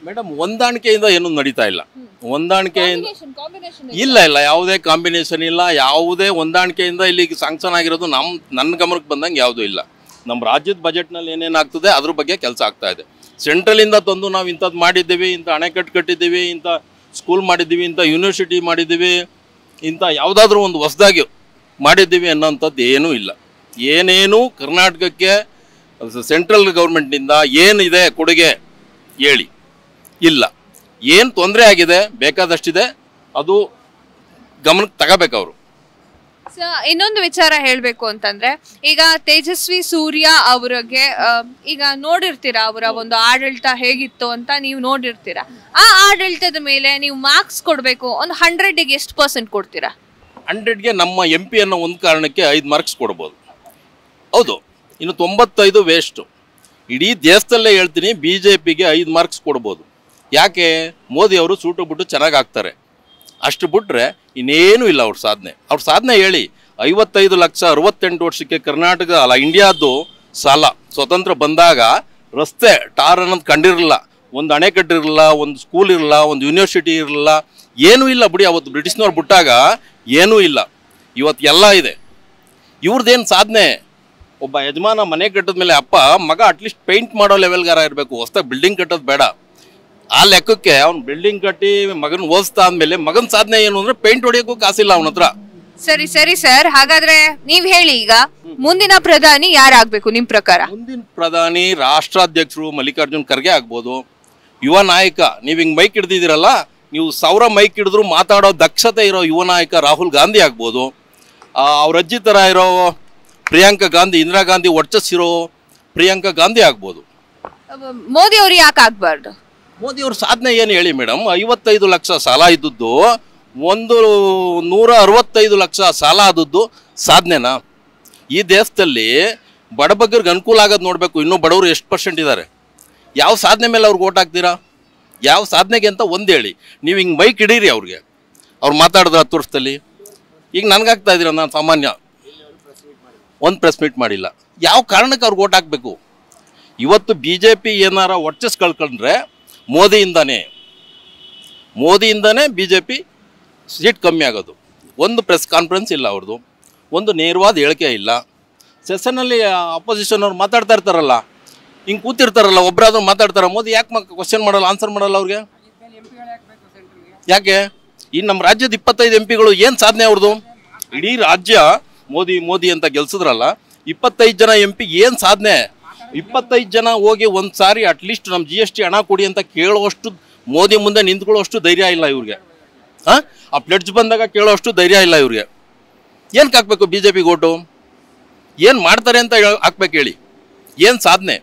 ಮೇಡಮ್ ಹೊಂದಾಣಿಕೆಯಿಂದ ಏನೂ ನಡೀತಾ ಇಲ್ಲ ಹೊಂದಾಣಿಕೆಯಿಂದ ಇಲ್ಲ ಇಲ್ಲ ಯಾವುದೇ ಕಾಂಬಿನೇಷನ್ ಇಲ್ಲ ಯಾವುದೇ ಹೊಂದಾಣಿಕೆಯಿಂದ ಇಲ್ಲಿಗೆ ಸಾಂಕ್ಷನ್ ಆಗಿರೋದು ನಮ್ಮ ನನ್ನ ಗಮನಕ್ಕೆ ಬಂದಂಗೆ ಯಾವುದೂ ಇಲ್ಲ ನಮ್ಮ ರಾಜ್ಯದ ಬಜೆಟ್ನಲ್ಲಿ ಏನೇನಾಗ್ತದೆ ಅದ್ರ ಬಗ್ಗೆ ಕೆಲಸ ಆಗ್ತಾ ಇದೆ ಸೆಂಟ್ರಲಿಂದ ತಂದು ನಾವು ಇಂಥದ್ದು ಮಾಡಿದ್ದೀವಿ ಇಂಥ ಅಣೆಕಟ್ಟು ಕಟ್ಟಿದ್ದೀವಿ ಇಂಥ ಸ್ಕೂಲ್ ಮಾಡಿದ್ದೀವಿ ಇಂಥ ಯೂನಿವರ್ಸಿಟಿ ಮಾಡಿದ್ದೀವಿ ಇಂಥ ಯಾವುದಾದ್ರೂ ಒಂದು ಹೊಸದಾಗಿ ಮಾಡಿದ್ದೀವಿ ಅನ್ನೋಂಥದ್ದು ಏನೂ ಇಲ್ಲ ಏನೇನು ಕರ್ನಾಟಕಕ್ಕೆ ಸೆಂಟ್ರಲ್ ಗೌರ್ಮೆಂಟ್ನಿಂದ ಏನಿದೆ ಕೊಡುಗೆ ಹೇಳಿ ಇಲ್ಲ ಏನು ತೊಂದರೆ ಆಗಿದೆ ಬೇಕಾದಷ್ಟಿದೆ ಅದು ಗಮನಕ್ಕೆ ತಗೋಬೇಕು ಅವರು ಸೊ ಇನ್ನೊಂದು ವಿಚಾರ ಹೇಳ್ಬೇಕು ಅಂತಂದ್ರೆ ಈಗ ತೇಜಸ್ವಿ ಸೂರ್ಯ ಅವರಿಗೆ ಆ, ಈಗ ನೋಡಿರ್ತೀರಾ ಅವರ ಒಂದು ಆಡಳಿತ ಹೇಗಿತ್ತು ಅಂತ ನೀವು ನೋಡಿರ್ತೀರಾ ಆ ಆಡಳಿತದ ಮೇಲೆ ನೀವು ಮಾರ್ಕ್ಸ್ ಕೊಡ್ಬೇಕು ಒಂದು ಹಂಡ್ರೆಡ್ಗೆ ಎಷ್ಟು ಪರ್ಸೆಂಟ್ ಕೊಡ್ತೀರಾ ಹಂಡ್ರೆಡ್ಗೆ ನಮ್ಮ ಎಂ ಪಿ ಅನ್ನೋ ಒಂದು ಕಾರಣಕ್ಕೆ ಐದು ಮಾರ್ಕ್ಸ್ ಕೊಡ್ಬೋದು ಹೌದು ಇನ್ನು ತೊಂಬತ್ತೈದು ವೇಸ್ಟು ಇಡೀ ದೇಶದಲ್ಲೇ ಹೇಳ್ತೀನಿ ಬಿ ಜೆ ಪಿಗೆ ಐದು ಮಾರ್ಕ್ಸ್ ಕೊಡ್ಬೋದು ಯಾಕೆ ಮೋದಿ ಅವರು ಸೂಟು ಬಿಟ್ಟು ಚೆನ್ನಾಗಿ ಆಗ್ತಾರೆ ಅಷ್ಟು ಬಿಟ್ರೆ ಇನ್ನೇನು ಇಲ್ಲ ಅವ್ರ ಸಾಧನೆ ಅವ್ರ ಸಾಧನೆ ಹೇಳಿ ಐವತ್ತೈದು ಲಕ್ಷ ಅರವತ್ತೆಂಟು ವರ್ಷಕ್ಕೆ ಕರ್ನಾಟಕ ಅಲ್ಲ ಇಂಡಿಯಾದ್ದು ಸಾಲ ಸ್ವತಂತ್ರ ಬಂದಾಗ ರಸ್ತೆ ಟಾರ್ ಅನ್ನೋದು ಕಂಡಿರಲಿಲ್ಲ ಒಂದು ಅಣೆಕಟ್ಟು ಇರಲಿಲ್ಲ ಒಂದು ಸ್ಕೂಲ್ ಇರಲಿಲ್ಲ ಒಂದು ಯೂನಿವರ್ಸಿಟಿ ಇರಲಿಲ್ಲ ಏನೂ ಇಲ್ಲ ಬಿಡಿ ಅವತ್ತು ಬ್ರಿಟಿಷ್ನವ್ರು ಬಿಟ್ಟಾಗ ಏನೂ ಇಲ್ಲ ಇವತ್ತು ಎಲ್ಲ ಇದೆ ಇವ್ರದ್ದೇನು ಸಾಧನೆ ಒಬ್ಬ ಯಜಮಾನ ಮನೆ ಕಟ್ಟಿದ ಮೇಲೆ ಅಪ್ಪ ಮಗ ಅಟ್ಲೀಸ್ಟ್ ಪೇಂಟ್ ಮಾಡೋ ಲೆವೆಲ್ಗಾರ ಇರಬೇಕು ಹೊಸ್ದಾಗಿ ಬಿಲ್ಡಿಂಗ್ ಕಟ್ಟೋದು ಬೇಡ ಆ ಲೆಕ್ಕಕ್ಕೆ ಅವ್ನು ಬಿಲ್ಡಿಂಗ್ ಕಟ್ಟಿ ಮಗನ ಓದಿಸ್ತಾ ಅಂದಮೇಲೆ ಮಗನ ಸಾಧನೆ ಏನು ಅಂದ್ರೆ ಪೇಂಟ್ ಹೊಡಿಯೋಕ್ಕೂ ಕಾಸಿಲ್ಲ ಅವನ ಹತ್ರ ಸರಿ ಸರಿ ಸರ್ ಹಾಗಾದ್ರೆ ನೀವ್ ಹೇಳಿ ಈಗ ಮುಂದಿನ ಪ್ರಧಾನಿ ಯಾರಾಗ್ಬೇಕು ನಿಮ್ ಪ್ರಕಾರ ಮುಂದಿನ ಪ್ರಧಾನಿ ರಾಷ್ಟ್ರಾಧ್ಯಕ್ಷರು ಮಲ್ಲಿಕಾರ್ಜುನ್ ಖರ್ಗೆ ಆಗ್ಬೋದು ಯುವ ನಾಯಕ ನೀವು ಹಿಂಗೆ ಮೈಕ್ ಹಿಡ್ದಿದ್ದೀರಲ್ಲ ನೀವು ಸಾವಿರ ಮೈಕ್ ಹಿಡಿದ್ರು ಮಾತಾಡೋ ದಕ್ಷತೆ ಇರೋ ಯುವ ನಾಯಕ ರಾಹುಲ್ ಗಾಂಧಿ ಆಗ್ಬೋದು ಆ, ಅವ್ರ ಅಜ್ಜಿ ಥರ ಇರೋ ಪ್ರಿಯಾಂಕಾ ಗಾಂಧಿ ಇಂದಿರಾ ಗಾಂಧಿ ವರ್ಚಸ್ಸಿರೋ ಪ್ರಿಯಾಂಕಾ ಗಾಂಧಿ ಆಗ್ಬೋದು ಮೋದಿ ಅವ್ರು ಯಾಕೆ ಆಗ್ಬಾರ್ದು ಮೋದಿ ಅವ್ರ ಸಾಧನೆ ಏನು ಹೇಳಿ ಮೇಡಮ್ ಐವತ್ತೈದು ಲಕ್ಷ ಸಾಲ ಇದ್ದದ್ದು ಒಂದು ನೂರ ಅರವತ್ತೈದು ಲಕ್ಷ ಸಾಲ ಆದದ್ದು ಸಾಧನೆನಾ ಈ ದೇಶದಲ್ಲಿ ಬಡಬಗ್ಗರಿಗೆ ಅನುಕೂಲ ಆಗೋದು ನೋಡಬೇಕು ಇನ್ನೂ ಬಡವರು ಎಷ್ಟು ಪರ್ಸೆಂಟ್ ಇದ್ದಾರೆ ಯಾವ ಸಾಧನೆ ಮೇಲೆ ಅವ್ರಿಗೆ ಓಟ್ ಹಾಕ್ತೀರಾ ಯಾವ ಸಾಧನೆಗೆ ಅಂತ ಒಂದು ಹೇಳಿ ನೀವು ಹಿಂಗೆ ಮೈಕ್ ಹಿಡೀರಿ ಅವ್ರಿಗೆ ಅವ್ರು ಮಾತಾಡಿದ್ರು ಹತ್ತು ವರ್ಷದಲ್ಲಿ ಈಗ ನನಗಾಗ್ತಾ ಇದ್ದೀರ ನಾನು ಸಾಮಾನ್ಯ ಒಂದು ಪ್ರೆಸ್ ಮೀಟ್ ಮಾಡಿಲ್ಲ ಯಾವ ಕಾರಣಕ್ಕೆ ಅವ್ರಿಗೆ ಓಟ್ ಹಾಕಬೇಕು ಇವತ್ತು ಬಿ ಜೆ ಪಿ ಏನಾರ ವರ್ಚಸ್ ಕಳ್ಕೊಂಡ್ರೆ ಮೋದಿಯಿಂದಾನೇ ಮೋದಿಯಿಂದನೇ ಬಿ ಜೆ ಪಿ ಸೀಟ್ ಕಮ್ಮಿ ಆಗೋದು ಒಂದು ಪ್ರೆಸ್ ಕಾನ್ಫರೆನ್ಸ್ ಇಲ್ಲ ಅವ್ರದ್ದು ಒಂದು ನೇರವಾದ ಹೇಳಿಕೆ ಇಲ್ಲ ಸೆಷನಲ್ಲಿ ಅಪೋಸಿಷನ್ ಅವ್ರು ಮಾತಾಡ್ತಾ ಇರ್ತಾರಲ್ಲ ಹಿಂಗೆ ಕೂತಿರ್ತಾರಲ್ಲ ಒಬ್ಬರಾದ್ರೂ ಮಾತಾಡ್ತಾರೆ ಮೋದಿ ಯಾಕೆ ಮಕ್ ಕ್ವಶನ್ ಮಾಡಲ್ಲ ಆನ್ಸರ್ ಮಾಡಲ್ಲ ಅವ್ರಿಗೆ ಯಾಕೆ ಈ ನಮ್ಮ ರಾಜ್ಯದ ಇಪ್ಪತ್ತೈದು ಎಂ ಪಿಗಳು ಏನು ಸಾಧನೆ ಅವ್ರದ್ದು ಇಡೀ ರಾಜ್ಯ ಮೋದಿ ಮೋದಿ ಅಂತ ಗೆಲ್ಸಿದ್ರಲ್ಲ ಇಪ್ಪತ್ತೈದು ಜನ ಎಂ ಪಿ ಏನು ಸಾಧನೆ ಇಪ್ಪತ್ತೈದು ಜನ ಹೋಗಿ ಒಂದು ಸಾರಿ ಅಟ್ಲೀಸ್ಟ್ ನಮ್ಮ ಜಿ ಎಸ್ ಟಿ ಹಣ ಕೊಡಿ ಅಂತ ಕೇಳೋಷ್ಟು ಮೋದಿ ಮುಂದೆ ನಿಂತ್ಕೊಳ್ಳೋಷ್ಟು ಧೈರ್ಯ ಇಲ್ಲ ಇವ್ರಿಗೆ ಹಾಂ ಆ ಪ್ಲೆಡ್ಜ್ ಬಂದಾಗ ಕೇಳೋಷ್ಟು ಧೈರ್ಯ ಇಲ್ಲ ಇವ್ರಿಗೆ ಏನಕ್ಕೆ ಹಾಕ್ಬೇಕು ಬಿ ಜೆ ಪಿಗೆ ಓಟು ಏನು ಮಾಡ್ತಾರೆ ಅಂತ ಹೇಳ್- ಹಾಕ್ಬೇಕು ಹೇಳಿ ಏನು ಸಾಧನೆ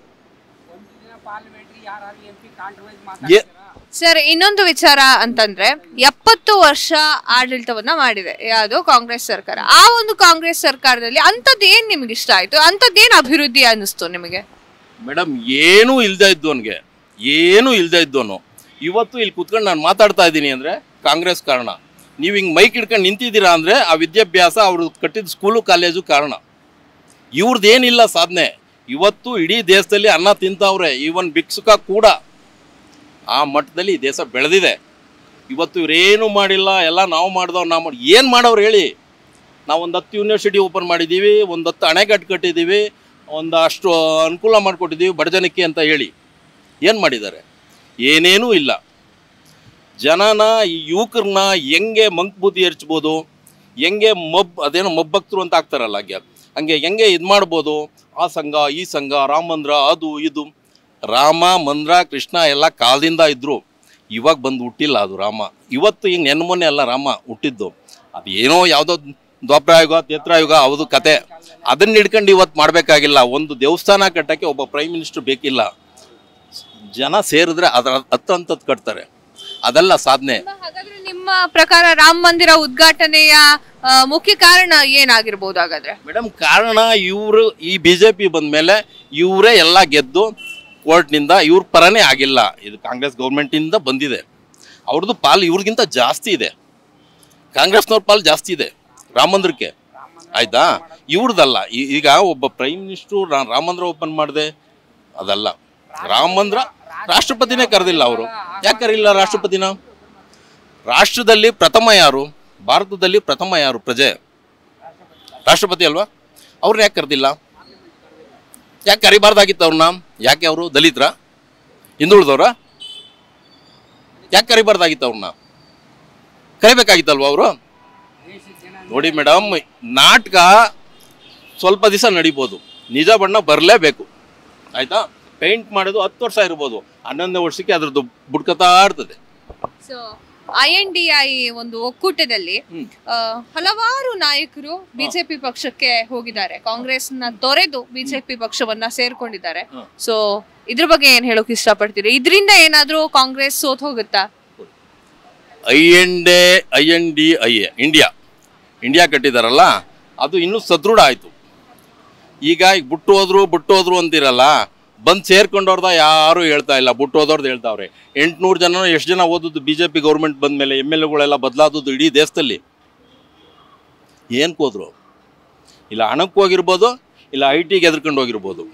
ಏ ಸರ್ ಇನ್ನೊಂದು ವಿಚಾರ ಅಂತಂದ್ರೆ ಎಪ್ಪತ್ತು ವರ್ಷ ಆಡಳಿತವನ್ನ ಮಾಡಿದೆ ಯಾವುದು ಕಾಂಗ್ರೆಸ್ ಸರ್ಕಾರ ಆ ಒಂದು ಕಾಂಗ್ರೆಸ್ ಸರ್ಕಾರದಲ್ಲಿ ಅಂಥದ್ದು ಏನ್ ನಿಮ್ಗೆ ಇಷ್ಟ ಆಯ್ತು ಅಂಥದ್ದೇನ್ ಅಭಿವೃದ್ಧಿ ಅನ್ನಿಸ್ತು ನಿಮಗೆ ಮೇಡಮ್ ಏನೂ ಇಲ್ಲದೆ ಇದ್ದವನಿಗೆ ಏನೂ ಇಲ್ಲದೆ ಇದ್ದವನು ಇವತ್ತು ಇಲ್ಲಿ ಕುತ್ಕೊಂಡು ನಾನು ಮಾತಾಡ್ತಾ ಇದ್ದೀನಿ ಅಂದರೆ ಕಾಂಗ್ರೆಸ್ ಕಾರಣ ನೀವು ಹಿಂಗೆ ಮೈಕ್ ಹಿಡ್ಕೊಂಡು ನಿಂತಿದ್ದೀರಾ ಅಂದರೆ ಆ ವಿದ್ಯಾಭ್ಯಾಸ ಅವರು ಕಟ್ಟಿದ ಸ್ಕೂಲು ಕಾಲೇಜು ಕಾರಣ ಇವ್ರದ್ದೇನಿಲ್ಲ ಸಾಧನೆ ಇವತ್ತು ಇಡೀ ದೇಶದಲ್ಲಿ ಅನ್ನ ತಿಂತವ್ರೆ ಈವನ್ ಭಿಕ್ಷುಕ ಕೂಡ ಆ ಮಟ್ಟದಲ್ಲಿ ಈ ದೇಶ ಬೆಳೆದಿದೆ ಇವತ್ತು ಇವರೇನು ಮಾಡಿಲ್ಲ ಎಲ್ಲ ನಾವು ಮಾಡ್ದವ್ ನಾವು ಮಾಡಿ ಏನು ಮಾಡೋರು ಹೇಳಿ ನಾವು ಒಂದು ಹತ್ತು ಯೂನಿವರ್ಸಿಟಿ ಓಪನ್ ಮಾಡಿದ್ದೀವಿ ಒಂದು ಹತ್ತು ಅಣೆಕಟ್ಟು ಕಟ್ಟಿದ್ದೀವಿ ಒಂದು ಅಷ್ಟು ಅನುಕೂಲ ಮಾಡಿಕೊಟ್ಟಿದ್ದೀವಿ ಬಡ ಜನಕ್ಕೆ ಅಂತ ಹೇಳಿ ಏನು ಮಾಡಿದ್ದಾರೆ ಏನೇನೂ ಇಲ್ಲ ಜನನ ಈ ಯುವಕರನ್ನ ಹೆಂಗೆ ಮಂಕ್ ಬುದ್ಧಿ ಎರಚ್ಬೋದು ಹೆಂಗೆ ಮಬ್ ಅದೇನೋ ಮಬ್ಬಕ್ತರು ಅಂತ ಆಗ್ತಾರಲ್ಲ ಹಾಗೆ ಹಂಗೆ ಹೆಂಗೆ ಇದು ಮಾಡ್ಬೋದು ಆ ಸಂಘ ಈ ಸಂಘ ರಾಮ ಮಂದ್ರ ಅದು ಇದು ರಾಮ ಮಂದ್ರ ಕೃಷ್ಣ ಎಲ್ಲ ಕಾಲದಿಂದ ಇದ್ದರು ಇವಾಗ ಬಂದು ಹುಟ್ಟಿಲ್ಲ ಅದು ರಾಮ ಇವತ್ತು ಹಿಂಗೆ ನೆನ್ಮೊನ್ನೆ ಅಲ್ಲ ರಾಮ ಹುಟ್ಟಿದ್ದು ಅದು ಏನೋ ಯಾವುದೋ ದ್ವಾಪರಾಯುಗ ತ್ರೇತ್ರಾಯುಗ ಅದು ಕತೆ ಅದನ್ನ ಹಿಡ್ಕೊಂಡು ಇವತ್ತು ಮಾಡಬೇಕಾಗಿಲ್ಲ ಒಂದು ದೇವಸ್ಥಾನ ಕಟ್ಟಕ್ಕೆ ಒಬ್ಬ ಪ್ರೈಮ್ ಮಿನಿಸ್ಟರ್ ಬೇಕಿಲ್ಲ ಜನ ಸೇರಿದ್ರೆ ಅದರ ಹತ್ತಂತದ್ದು ಕಟ್ತಾರೆ ಅದೆಲ್ಲ ಸಾಧನೆ ಹಾಗಾದ್ರೆ ನಿಮ್ಮ ಪ್ರಕಾರ ರಾಮ ಮಂದಿರ ಉದ್ಘಾಟನೆಯ ಆ, ಮುಖ್ಯ ಕಾರಣ ಏನಾಗಿರ್ಬೋದು ಹಾಗಾದ್ರೆ ಮೇಡಮ್ ಕಾರಣ ಇವರು ಈ ಬಿ ಜೆ ಪಿ ಬಂದಮೇಲೆ ಇವರೇ ಎಲ್ಲ ಗೆದ್ದು ಕೋರ್ಟ್ನಿಂದ ಇವ್ರ ಪರನೇ ಆಗಿಲ್ಲ ಇದು ಕಾಂಗ್ರೆಸ್ ಗೌರ್ಮೆಂಟಿಂದ ಬಂದಿದೆ ಅವ್ರದ್ದು ಪಾಲು ಇವ್ರಿಗಿಂತ ಜಾಸ್ತಿ ಇದೆ ಕಾಂಗ್ರೆಸ್ನವ್ರ ಪಾಲು ಜಾಸ್ತಿ ಇದೆ ರಾಮ ಮಂದಿರಕ್ಕೆ ಆಯ್ತಾ ಇವ್ರದ್ದಲ್ಲ ಈ- ಈಗ ಒಬ್ಬ ಪ್ರೈಮ್ ಮಿನಿಸ್ಟ್ರು ರಾಮ ಮಂದಿರ ಓಪನ್ ಮಾಡಿದೆ ಅದಲ್ಲ ರಾಮ ಮಂದಿರ ರಾಷ್ಟ್ರಪತಿನೇ ಕರೆದಿಲ್ಲ ಅವರು ಯಾಕೆ ಕರೀಲಿಲ್ಲ ರಾಷ್ಟ್ರಪತಿನ ರಾಷ್ಟ್ರದಲ್ಲಿ ಪ್ರಥಮ ಯಾರು ಭಾರತದಲ್ಲಿ ಪ್ರಥಮ ಯಾರು ಪ್ರಜೆ ರಾಷ್ಟ್ರಪತಿ ಅಲ್ವಾ ಅವ್ರನ್ನ ಯಾಕೆ ಕರೆದಿಲ್ಲ ಯಾಕೆ ಕರಿಬಾರ್ದಾಗಿತ್ತು ಅವ್ರನ್ನ ಯಾಕೆ ಅವರು ದಲಿತರ ಹಿಂದುಳಿದವ್ರ ಯಾಕೆ ಕರಿಬಾರ್ದಾಗಿತ್ತು ಅವ್ರನ್ನ ಕರಿಬೇಕಾಗಿತ್ತಲ್ವ ಅವರು ನೋಡಿ ಮೇಡಮ್ ನಾಟಕ ಸ್ವಲ್ಪ ದಿವಸ ನಡಿಬೋದು ನಿಜ ಬಣ್ಣ ಬರಲೇಬೇಕು ಆಯ್ತಾ ಪೇಂಟ್ ಮಾಡೋದು ಹತ್ತು ವರ್ಷ ಇರ್ಬೋದು ಹನ್ನೊಂದನೇ ವರ್ಷಕ್ಕೆ ಅದ್ರದ್ದು ಬುಡ್ಕತಾ ಇರ್ತದೆ so I N D I ಒಂದು ಒಕ್ಕೂಟದಲ್ಲಿ ಹ್ಮ್. ಆ, ಹಲವಾರು ನಾಯಕರು ಬಿಜೆಪಿ ಪಕ್ಷಕ್ಕೆ ಹೋಗಿದ್ದಾರೆ ಕಾಂಗ್ರೆಸ್ನ ತೊರೆದು ಬಿಜೆಪಿ ಪಕ್ಷವನ್ನ ಸೇರ್ಕೊಂಡಿದ್ದಾರೆ ಹ್ಮ್. ಸೊ ಇದ್ರ ಬಗ್ಗೆ ಏನ್ ಹೇಳೋಕ್ ಇಷ್ಟಪಡ್ತೀರಿ ಇದರಿಂದ ಏನಾದ್ರೂ ಕಾಂಗ್ರೆಸ್ ಸೋತ್ ಹೋಗುತ್ತಾ I N D I N D I A India India ಕಟ್ಟಿದಾರಲ್ಲ ಅದು ಇನ್ನೂ ಸದೃಢ ಆಯಿತು ಈಗ ಈಗ ಬಿಟ್ಟು ಹೋದ್ರು ಬಿಟ್ಟು ಹೋದ್ರು ಅಂತಿರಲ್ಲ ಬಂದು ಸೇರ್ಕೊಂಡವ್ರದ ಯಾರು ಹೇಳ್ತಾ ಇಲ್ಲ ಬಿಟ್ಟು ಹೋದವ್ರದ್ದು ಹೇಳ್ತಾವ್ರೆ ಎಂಟುನೂರು ಜನ ಎಷ್ಟು ಜನ ಓದೋದು ಬಿ ಜೆ ಪಿ ಗೌರ್ಮೆಂಟ್ ಬಂದ ಮೇಲೆ ಎಮ್ ಎಲ್ ಎಗಳೆಲ್ಲ ಬದಲಾದದ್ದು ಇಡೀ ದೇಶದಲ್ಲಿ ಏನಕ್ಕೆ ಹೋದ್ರು ಇಲ್ಲ ಹಣಕ್ಕೆ ಹೋಗಿರ್ಬೋದು ಇಲ್ಲ ಐ ಟಿಗೆ ಎದ್ಕೊಂಡು ಹೋಗಿರ್ಬೋದು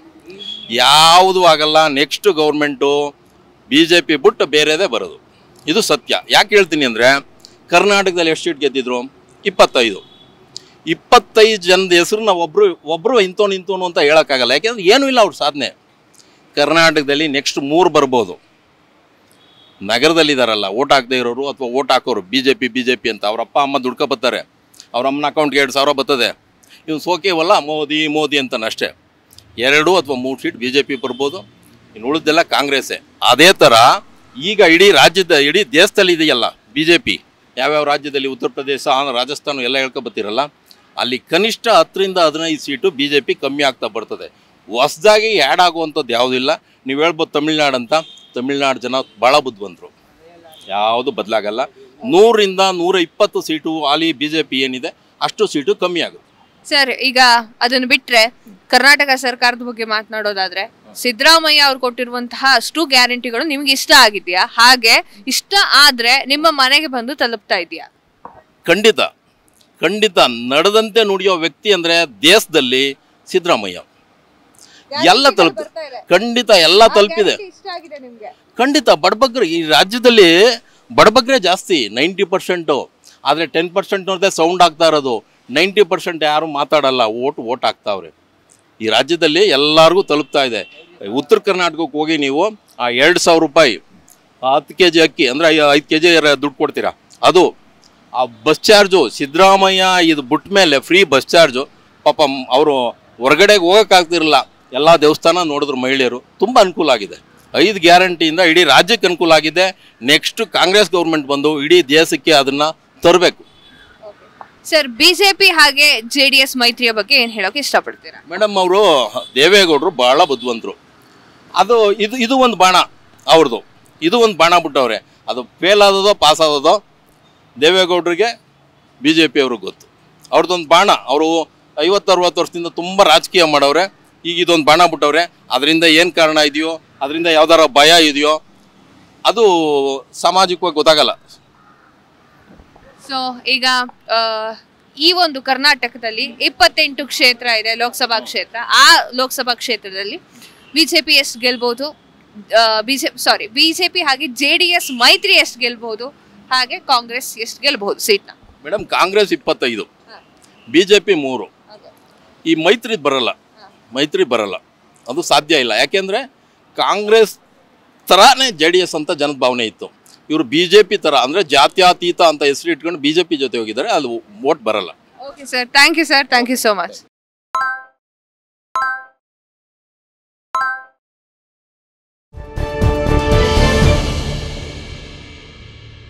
ಯಾವುದೂ ಆಗಲ್ಲ next government B J P ಬಿಟ್ಟು ಬೇರೆದೇ ಬರೋದು ಇದು ಸತ್ಯ ಯಾಕೆ ಹೇಳ್ತೀನಿ ಅಂದರೆ ಕರ್ನಾಟಕದಲ್ಲಿ ಎಷ್ಟು ಸೀಟ್ ಗೆದ್ದಿದ್ರು ಇಪ್ಪತ್ತೈದು ಇಪ್ಪತ್ತೈದು ಜನದ ಹೆಸರು ನಾವು ಒಬ್ಬರು ಒಬ್ಬರು ಇಂಥವ್ನು ಇಂಥವ್ನು ಅಂತ ಹೇಳೋಕ್ಕಾಗಲ್ಲ ಯಾಕೆಂದ್ರೆ ಏನೂ ಇಲ್ಲ ಅವ್ರ ಸಾಧನೆ ಕರ್ನಾಟಕದಲ್ಲಿ ನೆಕ್ಸ್ಟ್ ಮೂರು ಬರ್ಬೋದು ನಗರದಲ್ಲಿದ್ದಾರಲ್ಲ ಓಟ್ ಹಾಕದೇ ಇರೋರು ಅಥವಾ ಓಟ್ ಹಾಕೋರು B J P B J P ಅಂತ ಅವ್ರ ಅಪ್ಪ ಅಮ್ಮ ದುಡ್ಕೊ ಬರ್ತಾರೆ ಅವ್ರ ಅಮ್ಮನ ಅಕೌಂಟ್ಗೆ ಎರಡು ಸಾವಿರ ಬರ್ತದೆ ಇವ್ನು ಸೋಕೇವಲ್ಲ ಮೋದಿ ಮೋದಿ ಅಂತಾನೆ ಅಷ್ಟೇ ಎರಡು ಅಥವಾ ಮೂರು ಸೀಟ್ ಬಿ ಜೆ ಪಿ ಬರ್ಬೋದು ಇನ್ನು ಉಳಿದೆಲ್ಲ ಕಾಂಗ್ರೆಸ್ಸೇ ಅದೇ ಥರ ಈಗ ಇಡೀ ರಾಜ್ಯದ ಇಡೀ ದೇಶದಲ್ಲಿ ಇದೆಯಲ್ಲ ಬಿ ಜೆ ಪಿ ಯಾವ್ಯಾವ ರಾಜ್ಯದಲ್ಲಿ ಉತ್ತರ ಪ್ರದೇಶ ಆಂಧ್ರ ರಾಜಸ್ಥಾನ ಎಲ್ಲ ಹೇಳ್ಕೊಬತ್ತೀರಲ್ಲ ಅಲ್ಲಿ ಕನಿಷ್ಠ ಹತ್ತರಿಂದ ಹದಿನೈದು ಸೀಟು ಬಿ ಜೆ ಪಿ ಕಮ್ಮಿ ಆಗ್ತಾ ಬರ್ತದೆ ಹೊಸ್ದಾಗಿ ಆ್ಯಡ್ ಆಗುವಂಥದ್ದು ಯಾವುದಿಲ್ಲ ನೀವು ಹೇಳ್ಬೋದು ತಮಿಳ್ನಾಡು ಅಂತ ತಮಿಳ್ನಾಡು ಜನ ಭಾಳ ಬುದ್ಧಿವಂತರು ಯಾವುದು ಬದಲಾಗಲ್ಲ ನೂರಿಂದ ನೂರ ಇಪ್ಪತ್ತು ಸೀಟು ಹಾಲಿ ಬಿ ಜೆ ಪಿ ಏನಿದೆ ಅಷ್ಟು ಸೀಟು ಕಮ್ಮಿ ಆಗುತ್ತೆ ಸರ್ ಈಗ ಅದನ್ನ ಬಿಟ್ರೆ ಕರ್ನಾಟಕ ಸರ್ಕಾರದ ಬಗ್ಗೆ ಮಾತನಾಡೋದಾದ್ರೆ ಸಿದ್ದರಾಮಯ್ಯ ಅವ್ರು ಕೊಟ್ಟಿರುವಂತಹ ಅಷ್ಟು ಗ್ಯಾರಂಟಿಗಳು ನಿಮ್ಗೆ ಇಷ್ಟ ಆಗಿದ್ಯಾ ಹಾಗೆ ಇಷ್ಟ ಆದ್ರೆ ನಿಮ್ಮ ಮನೆಗೆ ಬಂದು ತಲುಪ್ತಾ ಇದೆಯಾ ಖಂಡಿತ ಖಂಡಿತ ನಡೆದಂತೆ ನುಡಿಯೋ ವ್ಯಕ್ತಿ ಅಂದರೆ ದೇಶದಲ್ಲಿ ಸಿದ್ದರಾಮಯ್ಯ ಎಲ್ಲ ತಲುಪ ಖಂಡಿತ ಎಲ್ಲ ತಲುಪಿದೆ ಇಷ್ಟ ಆಗಿದೆ ನಿಮ್ಗೆ ಖಂಡಿತ ಬಡಬಗ್ರು ಈ ರಾಜ್ಯದಲ್ಲಿ ಬಡಬಗ್ರೆ ಜಾಸ್ತಿ ನೈಂಟಿ ಪರ್ಸೆಂಟು ಆದರೆ ಟೆನ್ ಪರ್ಸೆಂಟ್ ನೋಡಿದೆ ಸೌಂಡ್ ಆಗ್ತಾ ಇರೋದು ನೈಂಟಿ ಪರ್ಸೆಂಟ್ ಯಾರು ಮಾತಾಡಲ್ಲ ಓಟ್ ಓಟ್ ಹಾಕ್ತಾವ್ರೆ ಈ ರಾಜ್ಯದಲ್ಲಿ ಎಲ್ಲರಿಗೂ ತಲುಪ್ತಾ ಇದೆ ಉತ್ತರ ಕರ್ನಾಟಕಕ್ಕೆ ಹೋಗಿ ನೀವು ಆ ಎರಡು ಸಾವಿರ ರೂಪಾಯಿ ಆ ಹತ್ತು ಕೆ ಜಿ ಅಕ್ಕಿ ಅಂದರೆ ಐದು ಕೆ ಜಿ ದುಡ್ಡು ಕೊಡ್ತೀರಾ ಅದು ಆ ಬಸ್ ಚಾರ್ಜು ಸಿದ್ದರಾಮಯ್ಯ ಇದು ಬಿಟ್ಟ ಮೇಲೆ ಫ್ರೀ ಬಸ್ ಚಾರ್ಜು ಪಾಪ ಅವರು ಹೊರಗಡೆಗೆ ಹೋಗೋಕ್ಕಾಗ್ತಿರಲಿಲ್ಲ ಎಲ್ಲ ದೇವಸ್ಥಾನ ನೋಡಿದ್ರು ಮಹಿಳೆಯರು ತುಂಬ ಅನುಕೂಲ ಆಗಿದೆ ಐದು ಗ್ಯಾರಂಟಿಯಿಂದ ಇಡೀ ರಾಜ್ಯಕ್ಕೆ ಅನುಕೂಲ ಆಗಿದೆ ನೆಕ್ಸ್ಟ್ ಕಾಂಗ್ರೆಸ್ ಗೌರ್ಮೆಂಟ್ ಬಂದು ಇಡೀ ದೇಶಕ್ಕೆ ಅದನ್ನು ತರಬೇಕು ಸರ್ ಬಿಜೆಪಿ ಹಾಗೆ ಜೆ ಡಿ ಎಸ್ ಮೈತ್ರಿಯ ಬಗ್ಗೆ ಏನ್ ಹೇಳೋಕೆ ಇಷ್ಟಪಡ್ತೀರಾ ಮೇಡಮ್ ಅವರು ದೇವೇಗೌಡರು ಭಾಳ ಬುದ್ಧಿವಂತರು ಅದು ಇದು ಇದು ಒಂದು ಬಾಣ ಅವ್ರದ್ದು ಇದು ಒಂದು ಬಾಣ ಬಿಟ್ಟವ್ರೆ ಅದು ಫೇಲ್ ಆದದೋ ಪಾಸ್ ಆದದೋ ದೇವೇಗೌಡರಿಗೆ ಬಿ ಜೆ ಪಿ ಅವ್ರಿಗೆ ಗೊತ್ತು ಅವ್ರದ್ದೊಂದು ಬಾಣ ಅವರು ಐವತ್ತು ಅರವತ್ತು ವರ್ಷದಿಂದ ತುಂಬ ರಾಜಕೀಯ ಮಾಡವ್ರೆ ಈಗ ಇದೊಂದು ಬಾಣ ಬಿಟ್ಟವ್ರೆ ಅದರಿಂದ ಏನು ಕಾರಣ ಇದೆಯೋ ಅದರಿಂದ ಯಾವ್ದಾರ ಭಯ ಇದೆಯೋ ಅದು ಸಾಮಾಜಿಕವಾಗಿ ಗೊತ್ತಾಗಲ್ಲ ಸೊ ಈಗ ಆ, ಈ ಒಂದು ಕರ್ನಾಟಕದಲ್ಲಿ ಇಪ್ಪತ್ತೆಂಟು ಕ್ಷೇತ್ರ ಇದೆ ಲೋಕಸಭಾ ಕ್ಷೇತ್ರ ಆ ಲೋಕಸಭಾ ಕ್ಷೇತ್ರದಲ್ಲಿ ಬಿಜೆಪಿ ಎಷ್ಟು ಗೆಲ್ಬಹುದು ಬಿಜೆಪಿ ಸಾರಿ ಬಿಜೆಪಿ ಹಾಗೆ ಜೆ ಡಿ ಎಸ್ ಮೈತ್ರಿ ಎಷ್ಟು ಗೆಲ್ಬಹುದು ಹಾಗೆ ಕಾಂಗ್ರೆಸ್ ಎಷ್ಟು ಗೆಲ್ಬಹುದು ಸೀಟ್ನ ಮೇಡಮ್ ಕಾಂಗ್ರೆಸ್ ಇಪ್ಪತ್ತೈದು ಬಿ ಜೆ ಪಿ ಮೂರು ಈ ಮೈತ್ರಿ ಬರಲ್ಲ ಮೈತ್ರಿ ಬರಲ್ಲ ಅದು ಸಾಧ್ಯ ಇಲ್ಲ ಯಾಕೆಂದರೆ ಕಾಂಗ್ರೆಸ್ ಥರನೇ ಜೆ ಡಿ ಎಸ್ ಅಂತ ಜನದ ಭಾವನೆ ಇತ್ತು ಇವರು ಬಿ ಜೆ ಪಿ ಥರ ಅಂದರೆ ಜಾತ್ಯತೀತ ಅಂತ ಹೆಸರು ಇಟ್ಕೊಂಡು ಬಿ ಜೆ ಪಿ ಜೊತೆ ಹೋಗಿದ್ದಾರೆ ಅದು ಓಟ್ ಬರಲ್ಲ okay sir thank you sir thank you so much